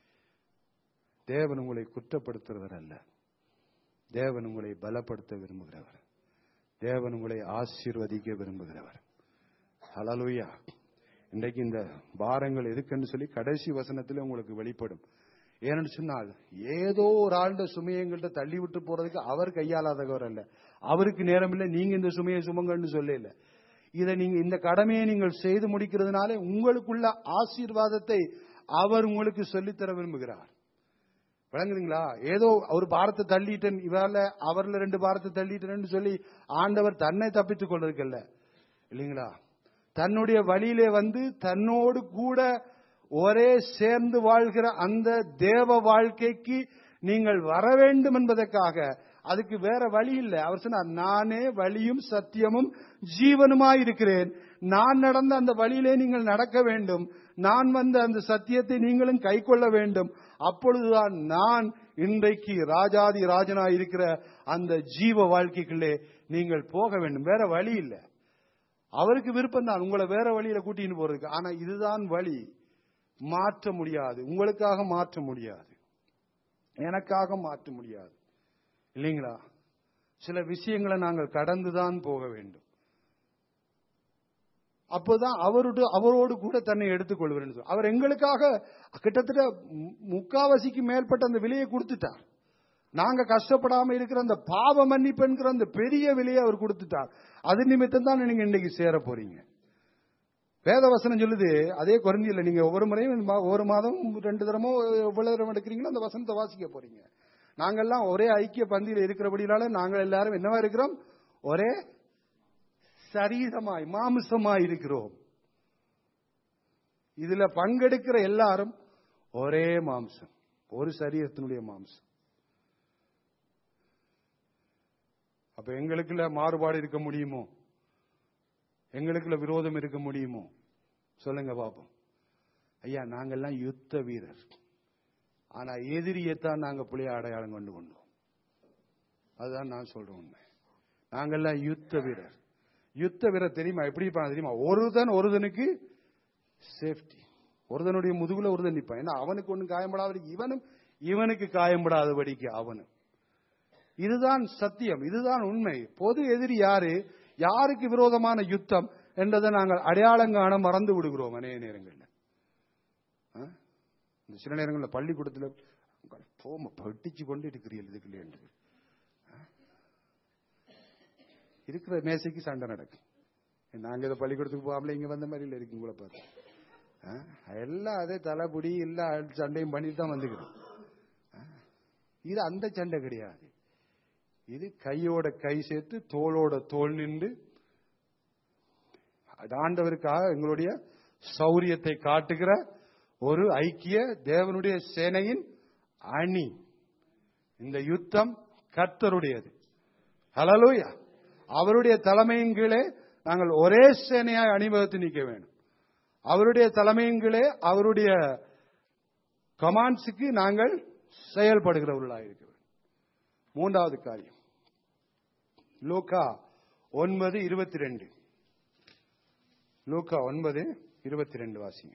தேவன் உங்களை குற்றப்படுத்துறவர் அல்ல தேவன் உங்களை பலப்படுத்த விரும்புகிறவர் தேவன் உங்களை ஆசீர்வதிக்க விரும்புகிறவர் ஹலலுயா இன்றைக்கு இந்த பாரங்கள் எதுக்குன்னு சொல்லி கடைசி வசனத்தில் உங்களுக்கு வெளிப்படும் ஏன்னு சொன்னால் ஏதோ ஒரு ஆண்ட சுமையை எங்கள்கிட்ட தள்ளி விட்டு போறதுக்கு அவர் கையாளாதவர் அல்ல அவருக்கு நேரம் இல்லை நீங்க இந்த சுமையை சுமங்கன்னு சொல்ல இல்ல இதை நீங்க இந்த கடமையை நீங்கள் செய்து முடிக்கிறதுனால உங்களுக்குள்ள ஆசீர்வாதத்தை அவர் உங்களுக்கு சொல்லித்தர விரும்புகிறார் விளங்குறீங்களா ஏதோ ஒரு பாரத்தை தள்ளிட்டேன் இவரால அவர்ல ரெண்டு பாரத்தை தள்ளிட்டேன்னு சொல்லி ஆண்டவர் தன்னை தப்பித்துக் கொள்றதுக்கல்ல இல்லைங்களா தன்னுடைய வழியிலே வந்து தன்னோடு கூட ஒரே சேர்ந்து வாழ்கிற அந்த தேவ வாழ்க்கைக்கு நீங்கள் வர வேண்டும் என்பதற்காக அதுக்கு வேற வழி இல்லை அவர் சொன்னார் நானே வழியும் சத்தியமும் ஜீவனுமாய் இருக்கிறேன் நான் நடந்த அந்த வழியிலே நீங்கள் நடக்க வேண்டும் நான் வந்த அந்த சத்தியத்தை நீங்களும் கை கொள்ள வேண்டும் அப்பொழுதுதான் நான் இன்றைக்கு ராஜாதி ராஜனாய் இருக்கிற அந்த ஜீவ வாழ்க்கைக்குள்ளே நீங்கள் போக வேண்டும் வேற வழி இல்லை அவருக்கு விருப்பம் தான் உங்களை வேற வழியில கூட்டின்னு போறதுக்கு ஆனா இதுதான் வழி மாற்ற முடியாது உங்களுக்காக மாற்ற முடியாது எனக்காக மாற்ற முடியாது இல்லைங்களா சில விஷயங்களை நாங்கள் கடந்துதான் போக வேண்டும் அப்போதான் அவரோடு அவரோடு கூட தன்னை எடுத்துக்கொள்வேன் அவர் எங்களுக்காக கிட்டத்தட்ட முக்காவாசிக்கு மேற்பட்ட அந்த விலையை கொடுத்துட்டார் நாங்க கஷ்டப்படாம இருக்கிற அந்த பாவ மன்னிப்பு என்கிற அந்த பெரிய விலையை அவர் கொடுத்துட்டார் அது நிமித்தம் தான் நீங்க இன்னைக்கு சேர போறீங்க வேதவசனம் சொல்லுது அதே குறைஞ்சில்ல நீங்க ஒவ்வொரு முறையும் ஒவ்வொரு மாதம் ரெண்டு தரமோ எவ்வளவு தரம் எடுக்கிறீங்களோ அந்த வசனத்தை வாசிக்க போறீங்க நாங்கெல்லாம் ஒரே ஐக்கிய பந்தியில் இருக்கிறபடினால நாங்கள் எல்லாரும் என்னவா இருக்கிறோம் ஒரே சரீரமாய் மாமிசமாய் இருக்கிறோம் இதுல பங்கெடுக்கிற எல்லாரும் ஒரே மாம்சம் ஒரு சரீரத்தினுடைய மாம்சம் அப்ப எங்களுக்குள்ள மாறுபாடு இருக்க முடியுமோ எங்களுக்குள்ள விரோதம் இருக்க முடியுமோ சொல்லுங்க பாப்போம் ஐயா நாங்கெல்லாம் யுத்த வீரர் ஆனா எதிரியத்தான் நாங்க புள்ளைய அடையாளம் கொண்டு கொண்டோம் அதுதான் நான் சொல்றேன் உண்மை நாங்கெல்லாம் யுத்த வீரர் யுத்த வீரர் தெரியுமா எப்படி இருப்பாங்க தெரியுமா ஒருதன் ஒருதனுக்கு சேஃப்டி ஒருதனுடைய முதுகுல ஒருதன் நிற்பான் ஏன்னா அவனுக்கு ஒன்றும் காயப்படாத இவனும் இவனுக்கு காயப்படாதபடிக்கு அவனும் இதுதான் சத்தியம் இதுதான் உண்மை பொது எதிரி யாரு யாருக்கு விரோதமான யுத்தம் என்றதை நாங்கள் அடையாளம் காண மறந்து விடுகிறோம் அநேக நேரங்களில் ஆ? இந்த சில நேரங்களில் பள்ளிக்கூடத்தில் போம பட்டிச்சு கொண்டு இருக்கிறீர்கள் இதுக்குள்ளே என்று இருக்கிற மேசைக்கு சண்டை நடக்கும் நாங்க இதை பள்ளிக்கூடத்துக்கு போகாமல இங்க வந்த மாதிரி இல்லை இருக்கு உங்களை பாரு ஆ? எல்லாம் அதே தலைப்புடி எல்லா சண்டையும் பண்ணிட்டு தான் வந்துக்கிறோம் ஆ? இது அந்த சண்டை கிடையாது இது கையோட கை சேர்த்து தோளோட தோள் நின்று அது ஆண்டவருக்காக எங்களுடைய சௌரியத்தை காட்டுகிற ஒரு ஐக்கிய தேவனுடைய சேனையின் அணி இந்த யுத்தம் கர்த்தருடையது ஹலலூயா அவருடைய தலைமையின் கீழே நாங்கள் ஒரே சேனையாய் அணிவகுத்து நிற்க வேண்டும் அவருடைய தலைமையின் கீழே அவருடைய கமாண்ட்ஸுக்கு நாங்கள் செயல்படுகிறவர்களாக இருக்க வேண்டும் மூன்றாவது காரியம் லூக்கா ஒன்பது இருபத்தி ரெண்டு லூக்கா ஒன்பது இருபத்தி ரெண்டு வாசிங்க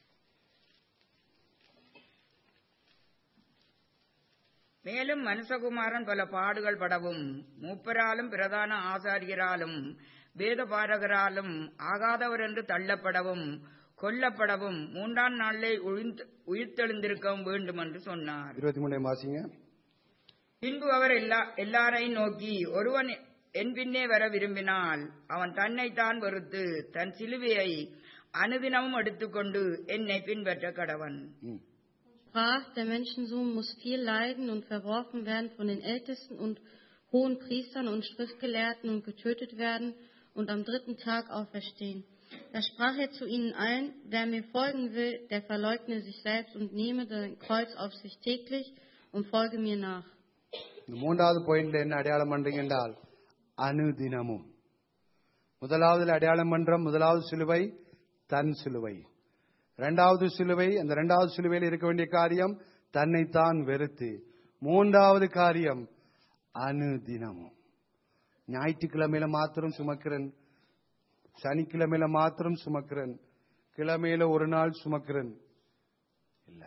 மேலும் மனுஷகுமாரன் பல பாடுகள் படவும் மூப்பராலும் பிரதான ஆசாரியராலும் வேதபாரகராலும் ஆகாதவர் என்று தள்ளப்படவும் கொல்லப்படவும் மூன்றாம் நாளிலே உயிர்த்த- உயிர்த்தெழுந்திருக்கவும் வேண்டும் என்று சொன்னார் இருபத்தி மூணு வாசிங்க பின்பு அவர் எல்லா எல்லாரையும் நோக்கி ஒருவன் என் பின்னே வர விரும்பினால் அவன் தன்னைத்தான் வெறுத்து தன் சிலுவையை அனுதினமும் எடுத்துக்கொண்டு என்னை பின்பற்ற கடவன் ம். sprach, der Menschensohn muss viel leiden und verworfen werden von den Ältesten und hohen Priestern und Schriftgelehrten und getötet werden und am dritten Tag auferstehen. Da sprach er zu ihnen allen, wer mir folgen will, der verleugne sich selbst und nehme sein Kreuz auf sich täglich und folge mir nach. இந்த மூன்றாவது பாயிண்ட்ல என்ன அடையாளம் பண்றீங்க என்றால் அனுதினமும் முதலாவதுல அடையாளம் பண்றோம் முதலாவது சிலுவை தன் சிலுவை இரண்டாவது சிலுவை அந்த இரண்டாவது சிலுவையில் இருக்க வேண்டிய காரியம் தன்னைத்தான் வெறுத்து மூன்றாவது காரியம் அனுதினமும் ஞாயிற்றுக்கிழமையில மாத்திரம் சுமக்கிறேன் சனிக்கிழமையில மாத்திரம் சுமக்கிறேன் கிழமையில ஒரு நாள் சுமக்கிறேன் இல்ல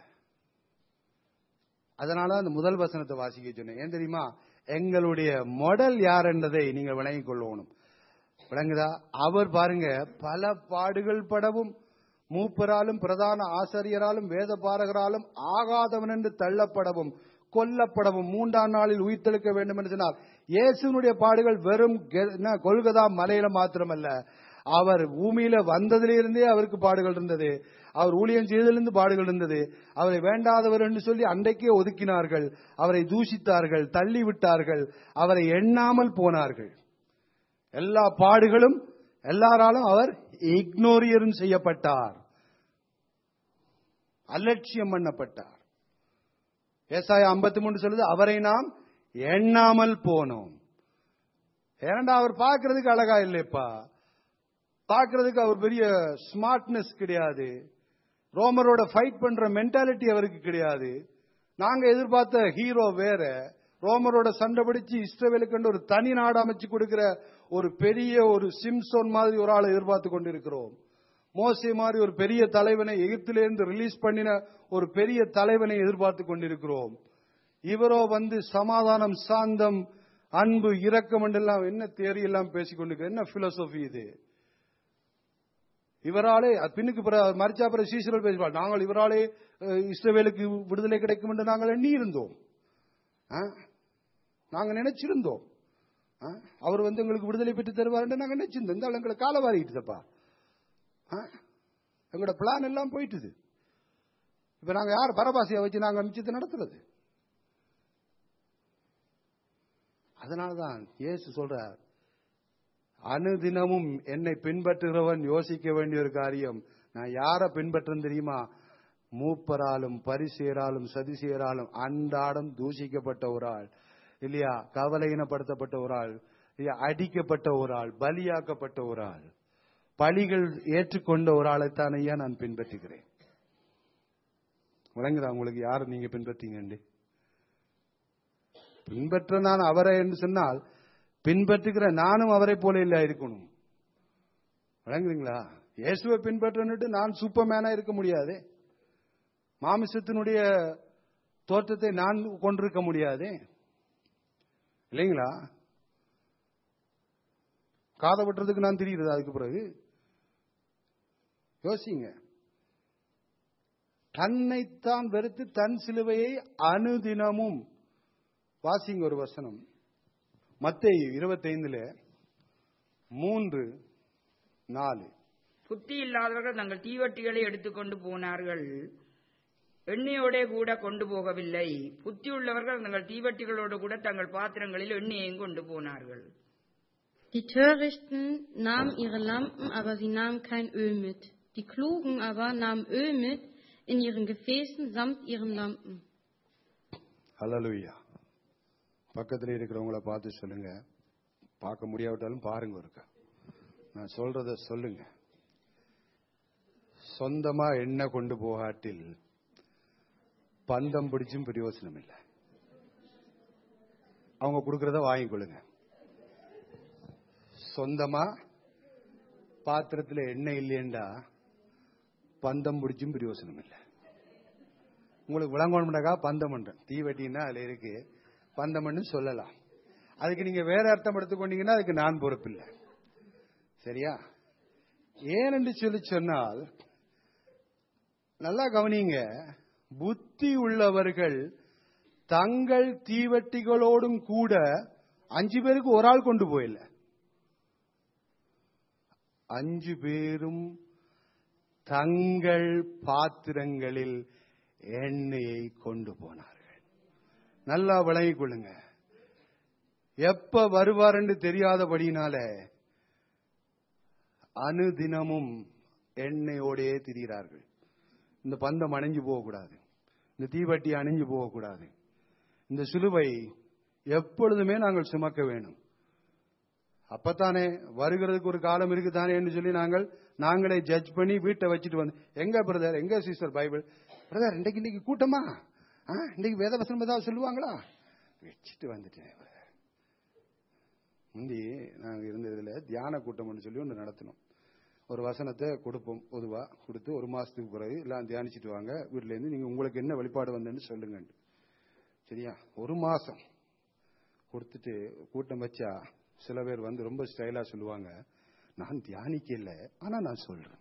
அதனால அந்த முதல் வசனத்தை வாசிக்க சொன்னேன் ஏன் தெரியுமா எங்களுடைய மாடல் யார் என்றதை நீங்கள் விளங்கிக் கொள்ளணும் விளங்குதா அவர் பாருங்க பல பாடுகள் படவும் மூப்பராலும் பிரதான ஆசிரியராலும் வேத பாரகராலும் ஆகாதவன் என்று தள்ளப்படவும் கொல்லப்படவும் மூன்றாம் நாளில் உயிர்த்தெழுக்க வேண்டும் என்று சொன்னார் இயேசுனுடைய பாடுகள் வெறும் கெ- என்ன, கொல்கதா மலையில மாத்திரமல்ல அவர் பூமியில வந்ததிலிருந்தே அவருக்கு பாடுகள் இருந்தது அவர் ஊழியம் செய்ததிலிருந்து பாடுகள் இருந்தது அவரை வேண்டாதவர் என்று சொல்லி அன்றைக்கே ஒதுக்கினார்கள் அவரை தூஷித்தார்கள் தள்ளி விட்டார்கள் அவரை எண்ணாமல் போனார்கள் எல்லா பாடுகளும் எல்லாராலும் அவர் இக்னோரியரும் செய்யப்பட்டார் அலட்சியம் பண்ணப்பட்டார் ஏசாயா 53 மூன்று சொல்லுது அவரை நாம் எண்ணாமல் போனோம் ஏனண்டா அவர் பார்க்கிறதுக்கு அழகா இல்லையப்பா பார்க்கிறதுக்கு அவர் பெரிய ஸ்மார்ட்னஸ் கிடையாது ரோமரோட ஃபைட் பண்ற மென்டாலிட்டி அவருக்கு கிடையாது நாங்க எதிர்பார்த்த ஹீரோ வேற ரோமரோட சண்டை பிடிச்சு இஸ்ரவேலுக்கு ஒரு தனி நாடு அமைச்சு கொடுக்கிற ஒரு பெரிய ஒரு சிம்சோன் மாதிரி ஒரு ஆளை எதிர்பார்த்து கொண்டிருக்கிறோம் மோசே மாதிரி ஒரு பெரிய தலைவனை எகிப்திலிருந்து ரிலீஸ் பண்ணின ஒரு பெரிய தலைவனை எதிர்பார்த்து கொண்டிருக்கிறோம் இவரோ வந்து சமாதானம் சாந்தம் அன்பு இரக்கம் என்றெல்லாம் என்ன தேரி எல்லாம் பேசிக் கொண்டிருக்க என்ன பிலோசபி இது இவராலே அது பின்னுக்கு பிற- மரிச்சா பிற சீசர்கள் பேசுவார் நாங்கள் இவராலே அஹ், இஸ்ரவேலுக்கு விடுதலை கிடைக்கும் என்று நாங்கள் எண்ணி இருந்தோம் ஆ? நாங்க நினைச்சிருந்தோம் ஆ? அவர் வந்து எங்களுக்கு விடுதலை பெற்று தருவார் என்று நாங்க நினைச்சிருந்தோம் இந்த ஆள் எங்களை கால வாரிட்டுதப்பா எங்களோட பிளான் எல்லாம் போயிட்டுது இப்ப நாங்க யார் பரபாசியை வச்சு நாங்க மிச்சத்தை நடத்துறது அதனாலதான் இயேசு சொல்றார் அனுதினமும் என்னை பின்பற்றுகிறவன் யோசிக்க வேண்டிய ஒரு காரியம் நான் யாரை பின்பற்றேன் தெரியுமா மூப்பராலும் பரிசேராலும் சதிசேராலும் அன்றாடம் தூஷிக்கப்பட்ட ஒரு ஆள் இல்லையா கவலையினப்படுத்தப்பட்ட ஒரு ஆள் இல்லையா அடிக்கப்பட்ட ஒரு ஆள் பலியாக்கப்பட்ட ஒரு ஆள் பலிகள் ஏற்றுக்கொண்ட ஒரு ஆளைத்தான் ஐயா நான் பின்பற்றுகிறேன் விளங்குதா உங்களுக்கு யாரை நீங்க பின்பற்றீங்கண்டு பின்பற்ற நான் அவரை என்று சொன்னால் பின்பற்றுகிற நானும் அவரை போல இல்ல இருக்கணும் விளங்குறீங்களா இயேசுவை பின்பற்றன்னுட்டு நான் சூப்பர்மேனா இருக்க முடியாது மாமிசத்தினுடைய தோற்றத்தை நான் கொண்டிருக்க முடியாது இல்லைங்களா காதை வெட்டுறதுக்கு நான் தெரியுது அதுக்கு பிறகு யோசிங்க தன்னைத்தான் வெறுத்து தன் சிலுவையை அனுதினமும் வாசிங்க ஒரு வசனம் மத்தேயு இருபத்தைந்துல மூன்று நாலு புத்தி இல்லாதவர்கள் தங்கள் தீவட்டிகளை எடுத்துக்கொண்டு போனார்கள் எண்ணெயோட கூட கொண்டு போகவில்லை புத்தி உள்ளவர்கள் தங்கள் தீவட்டிகளோடு கூட தங்கள் பாத்திரங்களில் எண்ணெயையும் கொண்டு போனார்கள் Die Törichten nahmen ihre Lampen, aber sie nahmen kein Öl mit. Die Klugen aber nahmen Öl mit in ihren Gefäßen samt ihren Lampen. ஹalleluya பக்கத்துல இருக்கிறவங்கள பார்த்து சொல்லுங்க பார்க்க முடியாவிட்டாலும் பாருங்க ஒருக்கா நான் சொல்றத சொல்லுங்க சொந்தமா எண்ணெய் கொண்டு போகாட்டில் பந்தம் பிடிச்சும் பிரயோசனம் இல்லை அவங்க கொடுக்கறத வாங்கிக் கொள்ளுங்க சொந்தமா பாத்திரத்துல எண்ணெய் இல்லையேண்டா பந்தம் பிடிச்சும் பிரயோசனம் இல்லை உங்களுக்கு விளங்கணும்னாக்கா பந்தம் பண்றேன் தீ வெட்டின்னா அதுல இருக்கு பந்தம்னு சொல்லலாம் அதுக்கு நீங்க வேற அர்த்தம் எடுத்துக்கொண்டீங்கன்னா அதுக்கு நான் பொறுப்பில்லை சரியா ஏனென்று சொல்லி சொன்னால் நல்லா கவனிங்க புத்தி உள்ளவர்கள் தங்கள் தீவட்டிகளோடும் கூட அஞ்சு பேருக்கு ஒரு ஆள் கொண்டு போயில்ல அஞ்சு பேரும் தங்கள் பாத்திரங்களில் எண்ணெயை கொண்டு போனார்கள் நல்லா விளங்கிக் கொள்ளுங்க எப்ப வருவாருன்னு தெரியாதபடினால அனுதினமும் எண்ணெயோடே திரிகிறார்கள் இந்த பந்தம் அணைஞ்சு போகக்கூடாது இந்த தீவட்டி அணிஞ்சு போகக்கூடாது இந்த சிலுவை எப்பொழுதுமே நாங்கள் சுமக்க வேணும் அப்பத்தானே வருகிறதுக்கு ஒரு காலம் இருக்குதானே என்று சொல்லி நாங்கள் நாங்களே ஜட்ஜ் பண்ணி வீட்டை வச்சுட்டு வந்து எங்க பிரதர் எங்க சிஸ்டர் பைபிள் பிரதர் இன்னைக்கு இன்னைக்கு கூட்டமா ஆ, இன்னைக்கு வேத வசனம் ஏதாவது சொல்லுவாங்களா வச்சுட்டு வந்துட்டேன் brother. முந்தி நாங்க இருந்ததுல தியான கூட்டம்னு சொல்லி ஒன்று நடத்தினோம் ஒரு வசனத்தை கொடுப்போம் பொதுவா கொடுத்து ஒரு மாசத்துக்கு பிறகு எல்லாம் தியானிச்சுட்டு வாங்க வீட்டுல இருந்து நீங்க உங்களுக்கு என்ன வெளிப்பாடு வந்தேன்னு சொல்லுங்க சரியா ஒரு மாசம் கொடுத்துட்டு கூட்டம் வச்சா சில பேர் வந்து ரொம்ப ஸ்டைலா சொல்லுவாங்க நான் தியானிக்கல ஆனா நான் சொல்றேன்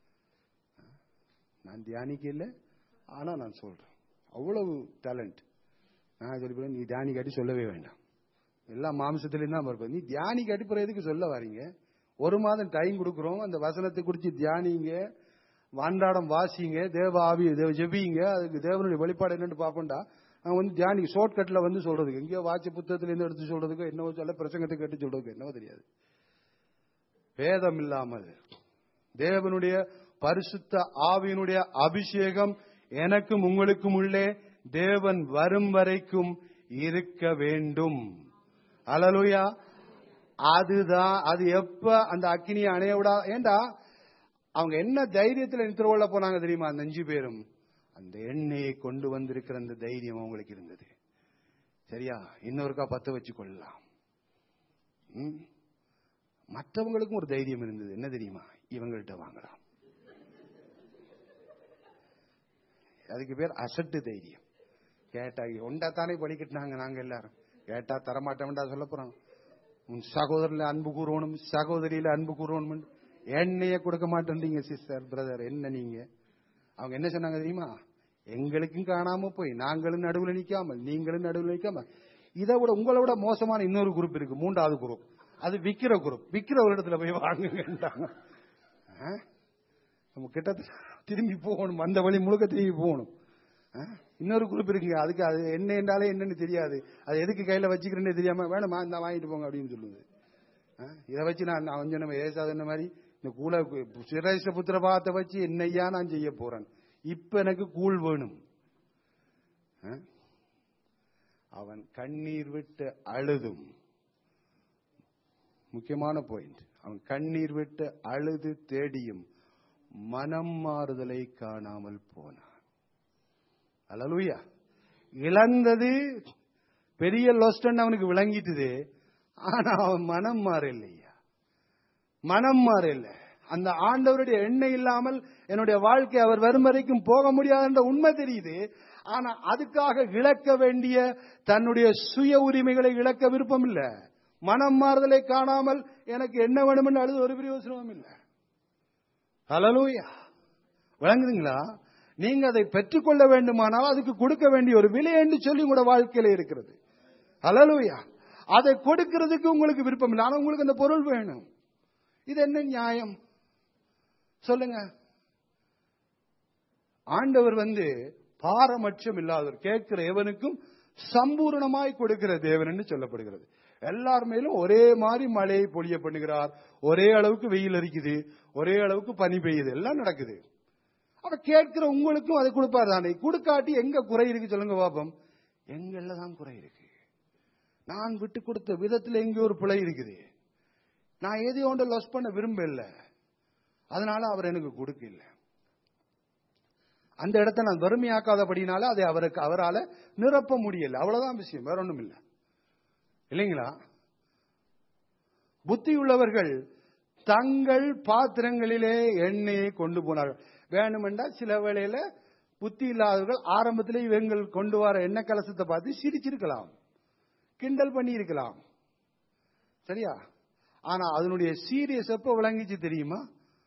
நான் தியானிக்கல ஆனா நான் சொல்றேன் அவ்வளவு டேலண்ட் நான் சொல்லி நீ தியானி காட்டி சொல்லவே வேண்டாம் எல்லாம் மாம்சத்திலையும் தான் இருப்பேன் நீ தியானி காட்டி பிறகு எதுக்கு சொல்ல வரீங்க ஒரு மாதம் டைம் கொடுக்குறோம் அந்த வசனத்தை குறித்து தியானிங்க வாண்டாடம் வாசிங்க தேவ ஆவி தேவ ஜெபிங்க அதுக்கு தேவனுடைய வெளிப்பாடு என்னன்னு பார்ப்போம்டா அவன் வந்து தியானி ஷார்ட்கட்ல வந்து சொல்றதுக்கு எங்கேயோ வாட்ச புத்தகத்துல இருந்து எடுத்து சொல்றதுக்கு என்னவோ சொல்ல பிரசங்கத்தை கேட்டு சொல்றதுக்கு என்னவோ தெரியாது வேதம் இல்லாமல் தேவனுடைய பரிசுத்த ஆவியினுடைய அபிஷேகம் எனக்கும் உங்களுக்கும் உள்ளே தேவன் வரும் வரைக்கும் இருக்க வேண்டும் அலலுயா அதுதான் அது எப்ப அந்த அக்கினியை அணைய விடா ஏண்டா அவங்க என்ன தைரியத்துல நித்திரவள்ள போனாங்க தெரியுமா அந்த அஞ்சு பேரும் அந்த எண்ணெயை கொண்டு வந்திருக்கிற அந்த தைரியம் அவங்களுக்கு இருந்தது சரியா இன்னொருக்கா பத்த வச்சு கொள்ளலாம் ம்? மற்றவங்களுக்கும் ஒரு தைரியம் இருந்தது என்ன தெரியுமா இவங்கள்ட்ட வாங்கலாம் அதுக்கு பேர் அசட்டு தைரியம் கேட்டா ஒண்டா தானே படிக்கட்டினாங்க நாங்க எல்லாரும் கேட்டா தரமாட்டோம்டா சொல்ல போறோம் உன் சகோதரில அன்பு கூறணும் சகோதரியில அன்பு கூறணும் எண்ணெய கொடுக்க மாட்டேன்றீங்க சிஸ்டர் பிரதர் என்ன நீங்க அவங்க என்ன சொன்னாங்க தெரியுமா எங்களுக்கும் காணாம போய் நாங்களும் நடுவுல நிக்காமல் நீங்களும் நடுவுல நிக்காம இதை விட உங்களை விட மோசமான இன்னொரு குரூப் இருக்கு மூன்றாவது குரூப் அது விக்கிற குரூப் விக்கிற ஒரு இடத்துல போய் வாங்குங்கன்றாங்க ஆ? நம்ம கிட்டத்தட்ட திரும்பி போகணும் அந்த வழி முழுக்க திரும்பி போகணும் ஆ? இன்னொரு குரூப் இருக்குங்க அதுக்கு அது என்ன என்றாலே என்னன்னு தெரியாது அது எதுக்கு கையில வச்சுக்கிறேன்னே தெரியாம வேணுமா இந்த வாங்கிட்டு போங்க அப்படின்னு சொல்லுது ஆ? இதை வச்சு நான் நான் கொஞ்சம் நம்ம ஏசாத மாதிரி இந்த கூல சிரேஷ புத்திர பாகத்தை வச்சு என்னையா நான் செய்ய போறேன் இப்ப எனக்கு கூழ் வேணும் ஆ? அவன் கண்ணீர் விட்டு அழுதும் முக்கியமான பாயிண்ட் அவன் கண்ணீர் விட்டு அழுது தேடியும் மனம் மாறுதலை காணாமல் போனான் அல்லலுயா இழந்தது பெரிய லொஸ்டன் அவனுக்கு விளங்கிட்டுது ஆனா அவன் மனம் மாறலையா மனம் மாறல அந்த ஆண்டவருடைய எண்ணெய் இல்லாமல் என்னுடைய வாழ்க்கை அவர் வரும் வரைக்கும் போக முடியாது என்ற உண்மை தெரியுது ஆனா அதுக்காக இழக்க வேண்டிய தன்னுடைய சுய உரிமைகளை இழக்க விருப்பம் இல்ல மனம் மாறுதலை காணாமல் எனக்கு என்ன வேணும்னு அழுது ஒரு பிரயோசனமும் இல்லை ஹலலூயா விளங்குதுங்களா நீங்க அதை பெற்றுக்கொள்ள வேண்டுமானால் அதுக்கு கொடுக்க வேண்டிய ஒரு விலை என்று சொல்லி உங்களோட வாழ்க்கையில இருக்கிறது ஹலலூயா அதை கொடுக்கிறதுக்கு உங்களுக்கு விருப்பம் இல்லை ஆனா உங்களுக்கு அந்த பொருள் வேணும் இது என்ன நியாயம் சொல்லுங்க ஆண்டவர் வந்து பாரபட்சம் இல்லாதவர் கேட்கிற எவனுக்கும் சம்பூரணமாய் கொடுக்கிற தேவன் என்று சொல்லப்படுகிறது எல்லார் மேலும் ஒரே மாதிரி மழையை பொழிய பண்ணுகிறார் ஒரே அளவுக்கு வெயில் அரிக்குது ஒரே அளவுக்கு பனி பெய்யுது எல்லாம் நடக்குது அப்ப கேட்கிற உங்களுக்கும் அதை கொடுப்பார் தானே கொடுக்காட்டி எங்க குறை இருக்கு சொல்லுங்க பாப்போம் எங்கள்ல தான் குறை இருக்கு நான் விட்டு கொடுத்த விதத்துல எங்க ஒரு பிழை இருக்குது நான் எதையோ ஒன்று லொஸ் பண்ண விரும்பல அதனால அவர் எனக்கு கொடுக்கல அந்த இடத்தை நான் வறுமையாக்காதபடினால அதை அவருக்கு அவரால நிரப்ப முடியல அவ்வளவுதான் விஷயம் வேற ஒண்ணும் இல்ல இல்லைங்களா புத்தி உள்ளவர்கள் தங்கள் பாத்திரங்களிலே எண்ணெயை கொண்டு போனார்கள் வேணுமென்றா சில வேளையில புத்தி இல்லாதவர்கள் ஆரம்பத்திலே இவங்கள் கொண்டு வர எண்ணெய் கலசத்தை பார்த்து சிரிச்சிருக்கலாம் கிண்டல் பண்ணி இருக்கலாம் சரியா ஆனா அதனுடைய சீரியஸ் எப்ப விளங்கிச்சு தெரியுமா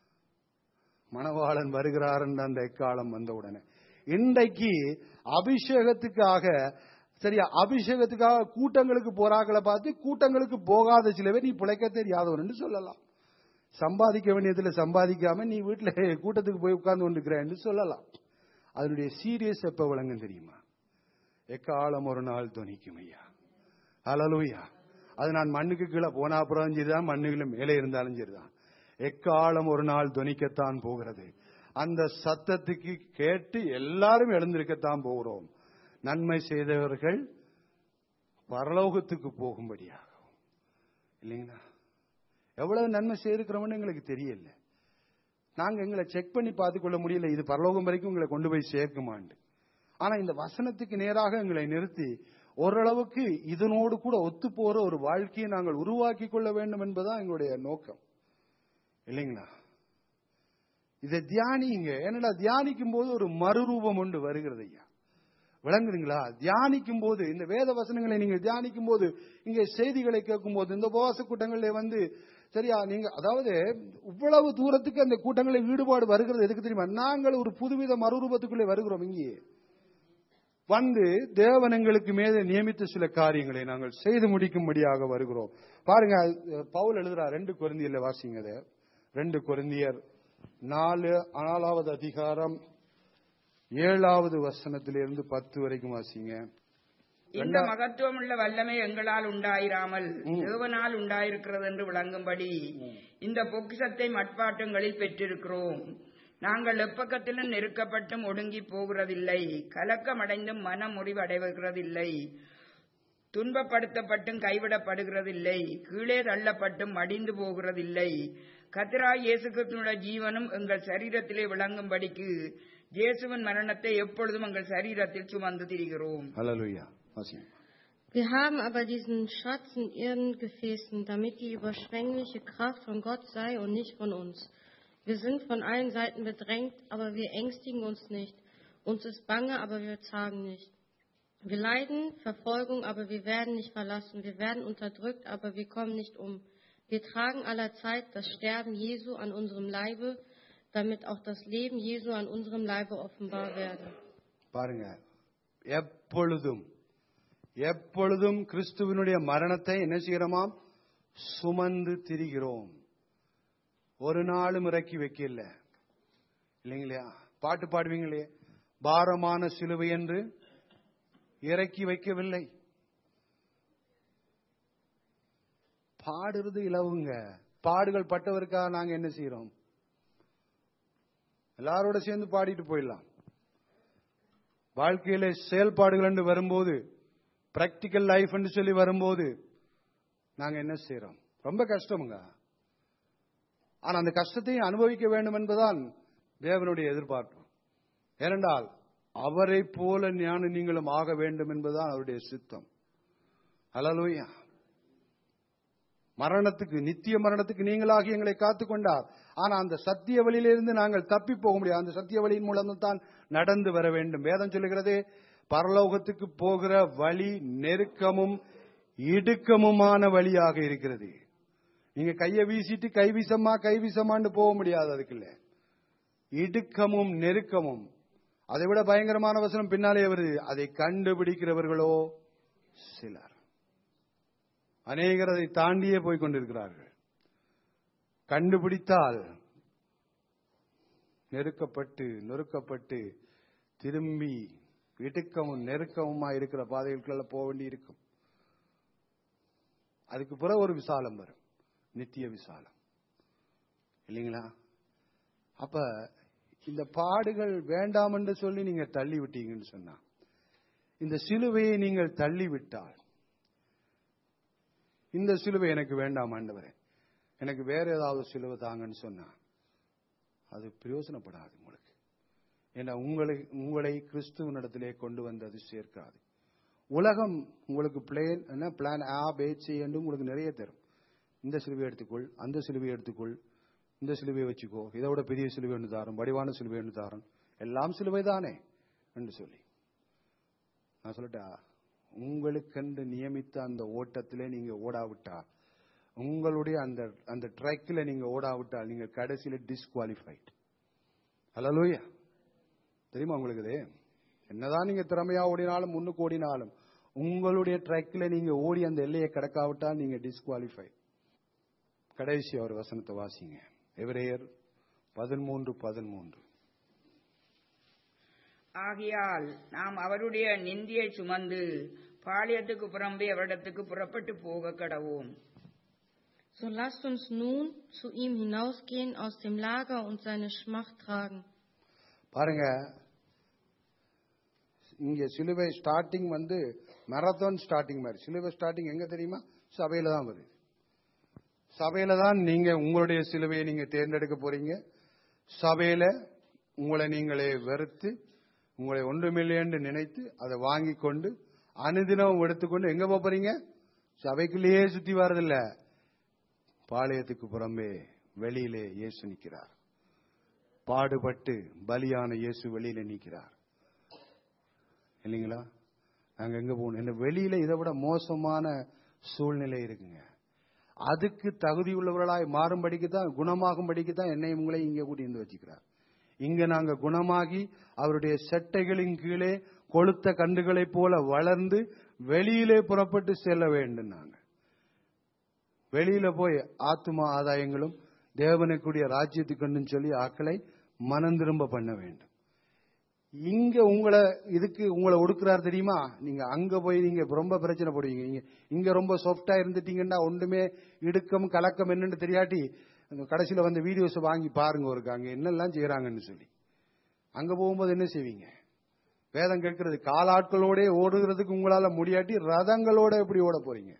மணவாளன் வருகிறார் என்ற அந்த எக்காலம் வந்த உடனே இன்றைக்கு அபிஷேகத்துக்காக சரியா அபிஷேகத்துக்காக கூட்டங்களுக்கு போறாக்களை பார்த்து கூட்டங்களுக்கு போகாத சில பேர் நீ பிழைக்க தெரியாதவன் சொல்லலாம் சம்பாதிக்க வேண்டியதுல சம்பாதிக்காம நீ வீட்டுல கூட்டத்துக்கு போய் உட்கார்ந்து கொண்டிருக்கிறேன்னு சொல்லலாம் அதனுடைய சீரியஸ் எப்ப விளங்கும் தெரியுமா எக்காலம் ஒரு நாள் துணிக்கும் ஐயா அலலூயா அது நான் மண்ணுக்கு கீழே போனா அப்புறம் சரிதான் மண்ணுக்குள்ள மேலே இருந்தாலும் சரிதான் எக்காலம் ஒரு நாள் துணிக்கத்தான் போகிறது அந்த சத்தத்துக்கு கேட்டு எல்லாரும் எழுந்திருக்கத்தான் போகிறோம் நன்மை செய்தவர்கள் பரலோகத்துக்கு போகும்படியாகும் இல்லைங்களா எவ்வளவு நன்மை செய்திருக்கிறோம்னு எங்களுக்கு தெரியல நாங்க எங்களை செக் பண்ணி பார்த்துக்கொள்ள முடியல இது பரலோகம் வரைக்கும் உங்களை கொண்டு போய் சேர்க்குமாண்டு ஆனா இந்த வசனத்துக்கு நேராக எங்களை நிறுத்தி ஓரளவுக்கு இதனோடு கூட ஒத்து போற ஒரு வாழ்க்கையை நாங்கள் உருவாக்கி கொள்ள வேண்டும் என்பதுதான் எங்களுடைய நோக்கம் இல்லைங்களா இதை தியானிங்க என்னடா தியானிக்கும் போது ஒரு மறுரூபம் ஒன்று வருகிறது ஐயா விளங்குதுங்களா தியானிக்கும் போது இந்த வேத வசனங்களை நீங்க தியானிக்கும் போது இங்க செய்திகளை கேட்கும் போது இந்த உபவாச கூட்டங்களில் வந்து சரியா நீங்க அதாவது இவ்வளவு தூரத்துக்கு அந்த கூட்டங்களில் ஈடுபாடு வருகிறது எதுக்கு தெரியுமா நாங்கள் ஒரு புதுவித மறுரூபத்துக்குள்ளே வருகிறோம் இங்கே வந்து தேவன் எங்களுக்கு மேலே நியமித்த சில காரியங்களை நாங்கள் செய்து முடிக்கும்படியாக வருகிறோம் பாருங்க பவுல் எழுதுறார் ரெண்டு குருந்தியர்ல வாசிங்க அதை ரெண்டு குருந்தியர் நாலு நாலாவது அதிகாரம் ஏழாவது வசனத்திலிருந்து பத்து வரைக்கும் வாசிங்க இந்த மகத்துவமுள்ள வல்லமை எங்களால் உண்டாயிராமல் தேவனால் உண்டாயிருக்கிறது என்று விளங்கும்படி இந்த பொக்கிஷத்தை மட்பாட்டங்களில் பெற்றிருக்கிறோம் நாங்கள் எப்பக்கத்திலும் நெருக்கப்பட்டும் ஒடுங்கி போகிறதில்லை கலக்கமடைந்தும் மன முறிவடைவதில்லை துன்பப்படுத்தப்பட்டும் கைவிடப்படுகிறதில்லை கீழே தள்ளப்பட்டும் மடிந்து போகிறதில்லை கத்திராய் இயேசு கிறிஸ்துவனுடைய ஜீவனும் எங்கள் சரீரத்திலே விளங்கும்படிக்கு இயேசுவின் மரணத்தை எப்பொழுதும் எங்கள் சரீரத்தில் சுமந்து திரிகிறோம் ஹalleluya வாசிங்க Wir haben aber diesen Schatz in ihren Gefäßen, damit die überschwängliche Kraft von Gott sei und nicht von uns. Wir sind von allen Seiten bedrängt, aber wir ängstigen uns nicht. Uns ist bange, aber wir zagen nicht. Wir leiden Verfolgung, aber wir werden nicht verlassen. Wir werden unterdrückt, aber wir kommen nicht um. Wir tragen allerzeit das Sterben Jesu an unserem Leibe, damit auch das Leben Jesu an unserem Leibe offenbar werde. பாருங்க எப்பொழுதும் எப்பொழுதும் கிறிஸ்துவனுடைய மரணத்தை என்ன செய்கிறோமாம் சுமந்து திரிகிறோம் ஒரு நாளும் இறக்கி வைக்கல இல்லைங்களா பாட்டு பாடுவீங்களே பாரமான சிலுவை என்று இறக்கி வைக்கவில்லை பாடுறது இலவுங்க பாடுகள் பட்டவருக்காக நாங்க என்ன செய்யறோம் எல்லாரோட சேர்ந்து பாடிட்டு போயிடலாம் வாழ்க்கையில செயல்பாடுகள் என்று வரும்போது பிராக்டிக்கல் லைஃப் என்று சொல்லி வரும்போது நாங்க என்ன செய்யறோம் ரொம்ப கஷ்டமுங்க ஆனா அந்த கஷ்டத்தையும் அனுபவிக்க வேண்டும் என்பதுதான் தேவனுடைய எதிர்பார்ப்பு ஏனென்றால் அவரை போல ஞான நீங்களும் ஆக வேண்டும் என்பதுதான் அவருடைய சித்தம் அலலூயா மரணத்துக்கு நித்திய மரணத்துக்கு நீங்களாகி எங்களை காத்துக் கொண்டார் ஆனா அந்த சத்திய வழியிலிருந்து நாங்கள் தப்பி போக முடியாது அந்த சத்திய வழியின் மூலம் தான் நடந்து வர வேண்டும் வேதம் சொல்லுகிறது பரலோகத்துக்கு போகிற வழி நெருக்கமும் இடுக்கமுமான வழியாக இருக்கிறது நீங்க கையை வீசிட்டு கை வீசமா கை வீசமான்னு போக முடியாது அதுக்குள்ள இடுக்கமும் நெருக்கமும் அதை விட பயங்கரமான வசனம் பின்னாலே வருது அதை கண்டுபிடிக்கிறவர்களோ சிலர் அநேகர் அதை தாண்டியே போய் கொண்டிருக்கிறார்கள் கண்டுபிடித்தால் நெருக்கப்பட்டு நொறுக்கப்பட்டு திரும்பி இடுக்கமும் நெருக்கமுமா இருக்கிற பாதைகளுக்குள்ள போக வேண்டி இருக்கும் அதுக்கு பிறகு ஒரு விசாலம் வரும் நித்திய விசாலம் இல்லைங்களா அப்ப இந்த பாடுகள் வேண்டாம் என்று சொல்லி நீங்க தள்ளி விட்டீங்கன்னு சொன்னா இந்த சிலுவையை நீங்கள் தள்ளி விட்டால் இந்த சிலுவை எனக்கு வேண்டாம் ஆண்டவரே எனக்கு வேற ஏதாவது சிலுவை தாங்கன்னு சொன்னா அது பிரயோசனப்படாது உங்களுக்கு ஏன்னா உங்களை உங்களை கிறிஸ்துவனிடத்திலே கொண்டு வந்து அது சேர்க்காது உலகம் உங்களுக்கு பிளேன் என்ன பிளான் ஆ பேச்சு என்று உங்களுக்கு நிறைய தரும் இந்த சிலுவை எடுத்துக்கொள் அந்த சிலுவை எடுத்துக்கொள் இந்த சிலுவையை வச்சுக்கோ இதை விட பெரிய சிலுவை ஒன்று தாரும் வடிவான சிலுவை ஒன்று தாரும் எல்லாம் சிலுவை தானே என்று சொல்லி நான் சொல்லட்டா உங்களுக்கென்று நியமித்த அந்த ஓட்டத்திலே நீங்க ஓடாவிட்டா உங்களுடைய அந்த அந்த ட்ரக்கில் நீங்க ஓடாவிட்டால் நீங்க கடைசியில டிஸ்குவாலிஃபைட் ஹலோயா தெரியுமா உங்களுக்கு இது என்னதான் நீங்க திறமையா ஓடினாலும் முன்னுக்கு ஓடினாலும் உங்களுடைய ட்ரக்கில் நீங்க ஓடி அந்த எல்லையை கடக்காவிட்டால் நீங்க டிஸ்குவாலிஃபை கடைசி அவர் வசனத்தை வாசிங்க எவரேயர் பதிமூன்று பதிமூன்று ஆகையால் நாம் அவருடைய நிந்தியை சுமந்து பாளையத்துக்கு புறம்பே அவரிடத்துக்கு புறப்பட்டு போக கடவோம் So lasst uns nun zu ihm hinausgehen aus dem Lager und seine Schmacht tragen. பாருங்க இங்க சிலுவை ஸ்டார்டிங் வந்து மரத்தான் ஸ்டார்டிங் மாதிரி சிலுவை ஸ்டார்டிங் எங்க தெரியுமா சபையில தான் வருது சபையில தான் நீங்க உங்களுடைய சிலுவையை நீங்க தேர்ந்தெடுக்க போறீங்க சபையில உங்களை நீங்களே வெறுத்து உங்களை ஒன்றுமில்லையென்று நினைத்து அதை வாங்கி கொண்டு அனுதினம் எடுத்துக்கொண்டு எங்க போப் போறீங்க சபைக்குள்ளேயே சுத்தி வர்றதில்ல பாளையத்துக்கு புறம்பே வெளியிலே இயேசு நிற்கிறார் பாடுபட்டு பலியான இயேசு வெளியில நிற்கிறார் இல்லைங்களா நாங்க எங்க போகணும் என்ன வெளியில இதை விட மோசமான சூழ்நிலை இருக்குங்க அதுக்கு தகுதி உள்ளவர்களாய் மாறும்படிக்கு தான் குணமாகும்படிக்கு தான் என்னை உங்களை இங்க கூட்டி வந்து வச்சுக்கிறார் இங்க நாங்க குணமாகி அவருடைய செட்டைகளின் கீழே கொளுத்த கண்டுகளைப் போல வளர்ந்து வெளியிலே புறப்பட்டு செல்ல வேண்டும் நாங்க வெளியில போய் ஆத்துமா ஆதாயங்களும் தேவனுக்குரிய ராஜ்யத்துக்கு சொல்லி ஆக்களை மனம் திரும்ப பண்ண வேண்டும் இங்க உங்களை இதுக்கு உங்களை ஒடுக்குறாரு தெரியுமா நீங்க அங்க போய் நீங்க ரொம்ப பிரச்சனை போடுவீங்க இங்க இங்க ரொம்ப சாஃப்டா இருந்துட்டீங்கன்னா ஒன்றுமே இடுக்கம் கலக்கம் என்னன்னு தெரியாட்டி அந்த கடைசியில வந்து வீடியோஸ் வாங்கி பாருங்க ஒருக்கு அங்க என்னெல்லாம் செய்யறாங்கன்னு சொல்லி அங்க போகும்போது என்ன செய்வீங்க வேதம் கேட்கறது காலாட்களோட ஓடுகிறதுக்கு உங்களால முடியாட்டி ரதங்களோட எப்படி ஓட போறீங்க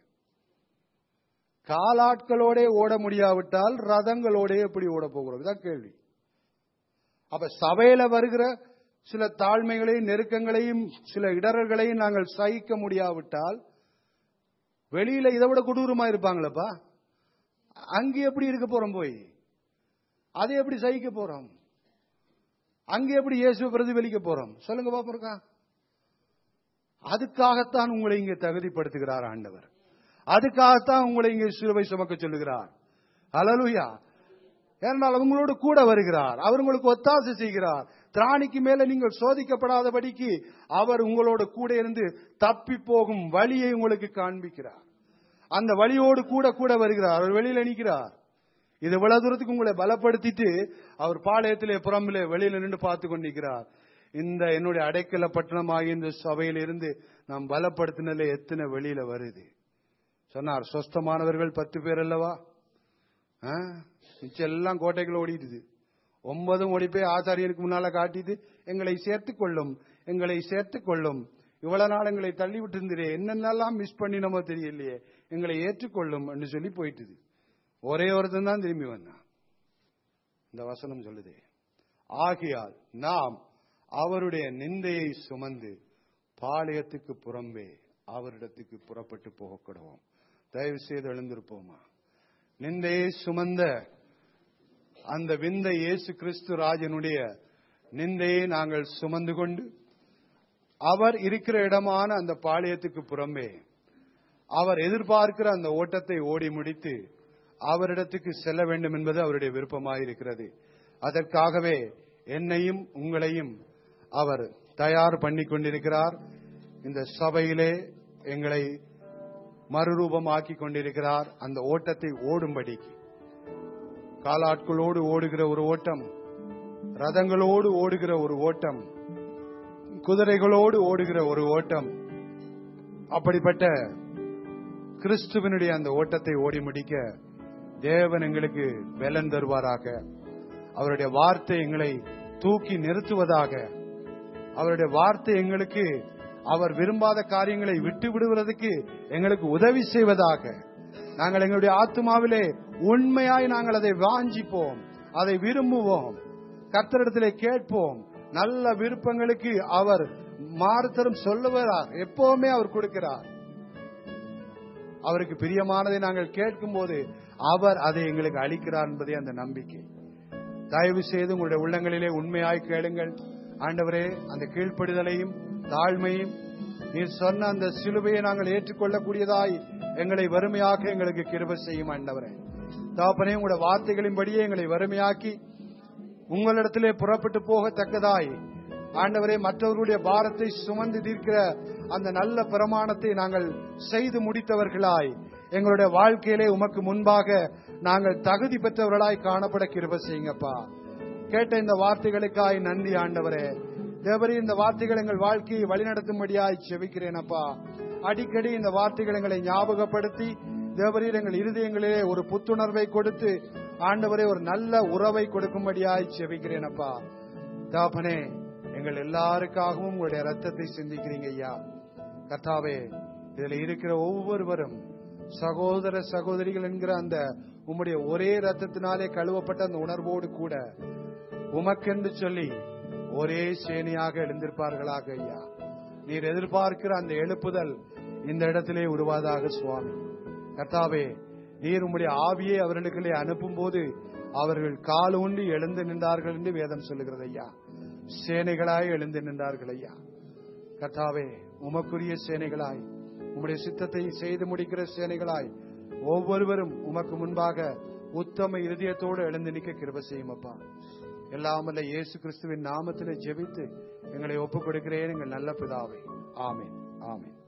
காலாட்களோட ஓட முடியாவிட்டால் ரதங்களோட எப்படி ஓட போகிறோம் இதான் கேள்வி அப்ப சபையில வருகிற சில தாழ்மைகளையும் நெருக்கங்களையும் சில இடர்களையும் நாங்கள் சகிக்க முடியாவிட்டால் வெளியில இதை விட கொடூரமா இருப்பாங்களப்பா அங்க எப்படி இருக்க போறோம் போய் அதை எப்படி சகிக்க போறோம் அங்க எப்படி இயேசுவை பிரதிபலிக்க போறோம் சொல்லுங்க பாப்பா இருக்கா அதுக்காகத்தான் உங்களை இங்க தகுதிப்படுத்துகிறார் ஆண்டவர் அதுக்காகத்தான் உங்களை இங்கே சிலுவை சுமக்க சொல்லுகிறார் அலலுயா ஏனால் அவங்களோடு கூட வருகிறார் அவர் உங்களுக்கு ஒத்தாசை செய்கிறார் திராணிக்கு மேல நீங்கள் சோதிக்கப்படாதபடிக்கு அவர் உங்களோட கூட இருந்து தப்பி போகும் வழியை உங்களுக்கு காண்பிக்கிறார் அந்த வழியோடு கூட கூட வருகிறார் அவர் வெளியில நிற்கிறார் இது இவ்வளவு தூரத்துக்கு உங்களை பலப்படுத்திட்டு அவர் பாளையத்திலே புறம்பிலே வெளியில நின்று பார்த்து கொண்டிருக்கிறார் இந்த என்னுடைய அடைக்கல பட்டணமாகிய இந்த சபையில இருந்து நாம் பலப்படுத்தினதுல எத்தனை வெளியில வருது சொன்னார் சொஸ்தமானவர்கள் பத்து பேர் அல்லவா ஆ? மிச்சம் எல்லாம் கோட்டைக்குள்ள ஓடிடுது ஒன்பதும் ஓடி போய் ஆச்சாரியனுக்கு முன்னால காட்டிட்டு எங்களை சேர்த்துக் கொள்ளும் எங்களை சேர்த்துக் கொள்ளும் இவ்வளவு நாள் எங்களை தள்ளி விட்டு இருந்தே என்னென்னலாம் மிஸ் பண்ணினமோ தெரியலையே எங்களை ஏற்றுக்கொள்ளும் என்று சொல்லி போயிட்டுது ஒரே ஒருத்தன் தான் திரும்பி வந்தான் இந்த வசனம் சொல்லுதே ஆகையால் நாம் அவருடைய நிந்தையை சுமந்து பாளையத்துக்கு புறம்பே அவரிடத்துக்கு புறப்பட்டு போகக்கூடவோம் தயவு செய்து எழுந்திருப்போமா நிந்தையை சுமந்த அந்த விந்த இயேசு கிறிஸ்து ராஜனுடைய நிந்தையை நாங்கள் சுமந்து கொண்டு அவர் இருக்கிற இடமான அந்த பாளையத்துக்கு புறம்பே அவர் எதிர்பார்க்கிற அந்த ஓட்டத்தை ஓடி முடித்து அவரிடத்துக்கு செல்ல வேண்டும் என்பது அவருடைய விருப்பமாயிருக்கிறது அதற்காகவே என்னையும் உங்களையும் அவர் தயார் பண்ணி கொண்டிருக்கிறார் இந்த சபையிலே எங்களை மறுரூபமாக்கி கொண்டிருக்கிறார் அந்த ஓட்டத்தை ஓடும்படிக்கு காலாட்களோடு ஓடுகிற ஒரு ஓட்டம் ரதங்களோடு ஓடுகிற ஒரு ஓட்டம் குதிரைகளோடு ஓடுகிற ஒரு ஓட்டம் அப்படிப்பட்ட கிறிஸ்துவனுடைய அந்த ஓட்டத்தை ஓடி முடிக்க தேவன் எங்களுக்கு பலன் தருவாராக அவருடைய வார்த்தை எங்களை தூக்கி நிறுத்துவதாக அவருடைய வார்த்தை எங்களுக்கு அவர் விரும்பாத காரியங்களை விட்டு விடுவதற்கு எங்களுக்கு உதவி செய்வதாக நாங்கள் எங்களுடைய ஆத்மாவிலே உண்மையாய் நாங்கள் அதை வாஞ்சிப்போம் அதை விரும்புவோம் கர்த்தரிடத்திலே கேட்போம் நல்ல விருப்பங்களுக்கு அவர் மாறுத்தரும் சொல்லுவார் எப்பவுமே அவர் கொடுக்கிறார் அவருக்கு பிரியமானதை நாங்கள் கேட்கும் போது அவர் அதை எங்களுக்கு அளிக்கிறார் என்பதே அந்த நம்பிக்கை தயவு செய்து உங்களுடைய உள்ளங்களிலே உண்மையாய் கேளுங்கள் ஆண்டவரே அந்த கீழ்ப்படிதலையும் தாழ்மையும் நீர் சொன்ன அந்த சிலுவையை நாங்கள் ஏற்றுக்கொள்ளக்கூடியதாய் எங்களை வறுமையாக்க எங்களுக்கு கிருப செய்யும் ஆண்டவரே தாப்பனே உங்களுடைய வார்த்தைகளின்படியே எங்களை வறுமையாக்கி உங்களிடத்திலே புறப்பட்டு போகத்தக்கதாய் ஆண்டவரே மற்றவர்களுடைய பாரத்தை சுமந்து தீர்க்கிற அந்த நல்ல பிரமாணத்தை நாங்கள் செய்து முடித்தவர்களாய் எங்களுடைய வாழ்க்கையிலே உமக்கு முன்பாக நாங்கள் தகுதி பெற்றவர்களாய் காணப்பட கிருப செய்யுங்கப்பா கேட்ட இந்த வார்த்தைகளுக்காய் நன்றி ஆண்டவரே தேவரே இந்த வார்த்தைகள் எங்கள் வாழ்க்கையை வழிநடத்தும்படியாய் செவிக்கிறேன் அப்பா அடிக்கடி இந்த வார்த்தைகள் எங்களை ஞாபகப்படுத்தி தேவரீர் எங்கள் இருதயங்களிலே ஒரு புத்துணர்வை கொடுத்து ஆண்டவரே ஒரு நல்ல உறவை கொடுக்கும்படியாய் செவிக்கிறேன் அப்பா தாபனே எங்கள் எல்லாருக்காகவும் உங்களுடைய ரத்தத்தை சிந்திக்கிறீங்க ஐயா கர்த்தாவே இதுல இருக்கிற ஒவ்வொருவரும் சகோதர சகோதரிகள் என்கிற அந்த உம்முடைய ஒரே ரத்தத்தினாலே கழுவப்பட்ட அந்த உணர்வோடு கூட உமக்கென்று சொல்லி ஒரே சேனையாக எழுந்திருப்பார்களாக ஐயா நீர் எதிர்பார்க்கிற அந்த எழுப்புதல் இந்த இடத்திலே உருவாதாக சுவாமி கர்த்தாவே நீர் உம்முடைய ஆவியை அவர்களுக்கு அனுப்பும் போது அவர்கள் கால் ஊன்றி எழுந்து நின்றார்கள் என்று வேதம் சொல்லுகிறது ஐயா சேனைகளாய் எழுந்து நின்றார்கள் ஐயா கர்த்தாவே உமக்குரிய சேனைகளாய் உம்முடைய சித்தத்தை செய்து முடிக்கிற சேனைகளாய் ஒவ்வொருவரும் உமக்கு முன்பாக உத்தம இருதயத்தோடு எழுந்து நிற்க கிருப செய்யும் அப்பா எல்லாமல்ல இயேசு கிறிஸ்துவின் நாமத்திலே ஜெபித்து எங்களை ஒப்புக் கொடுக்கிறேன் எங்கள் நல்ல பிதாவே ஆமென் ஆமென்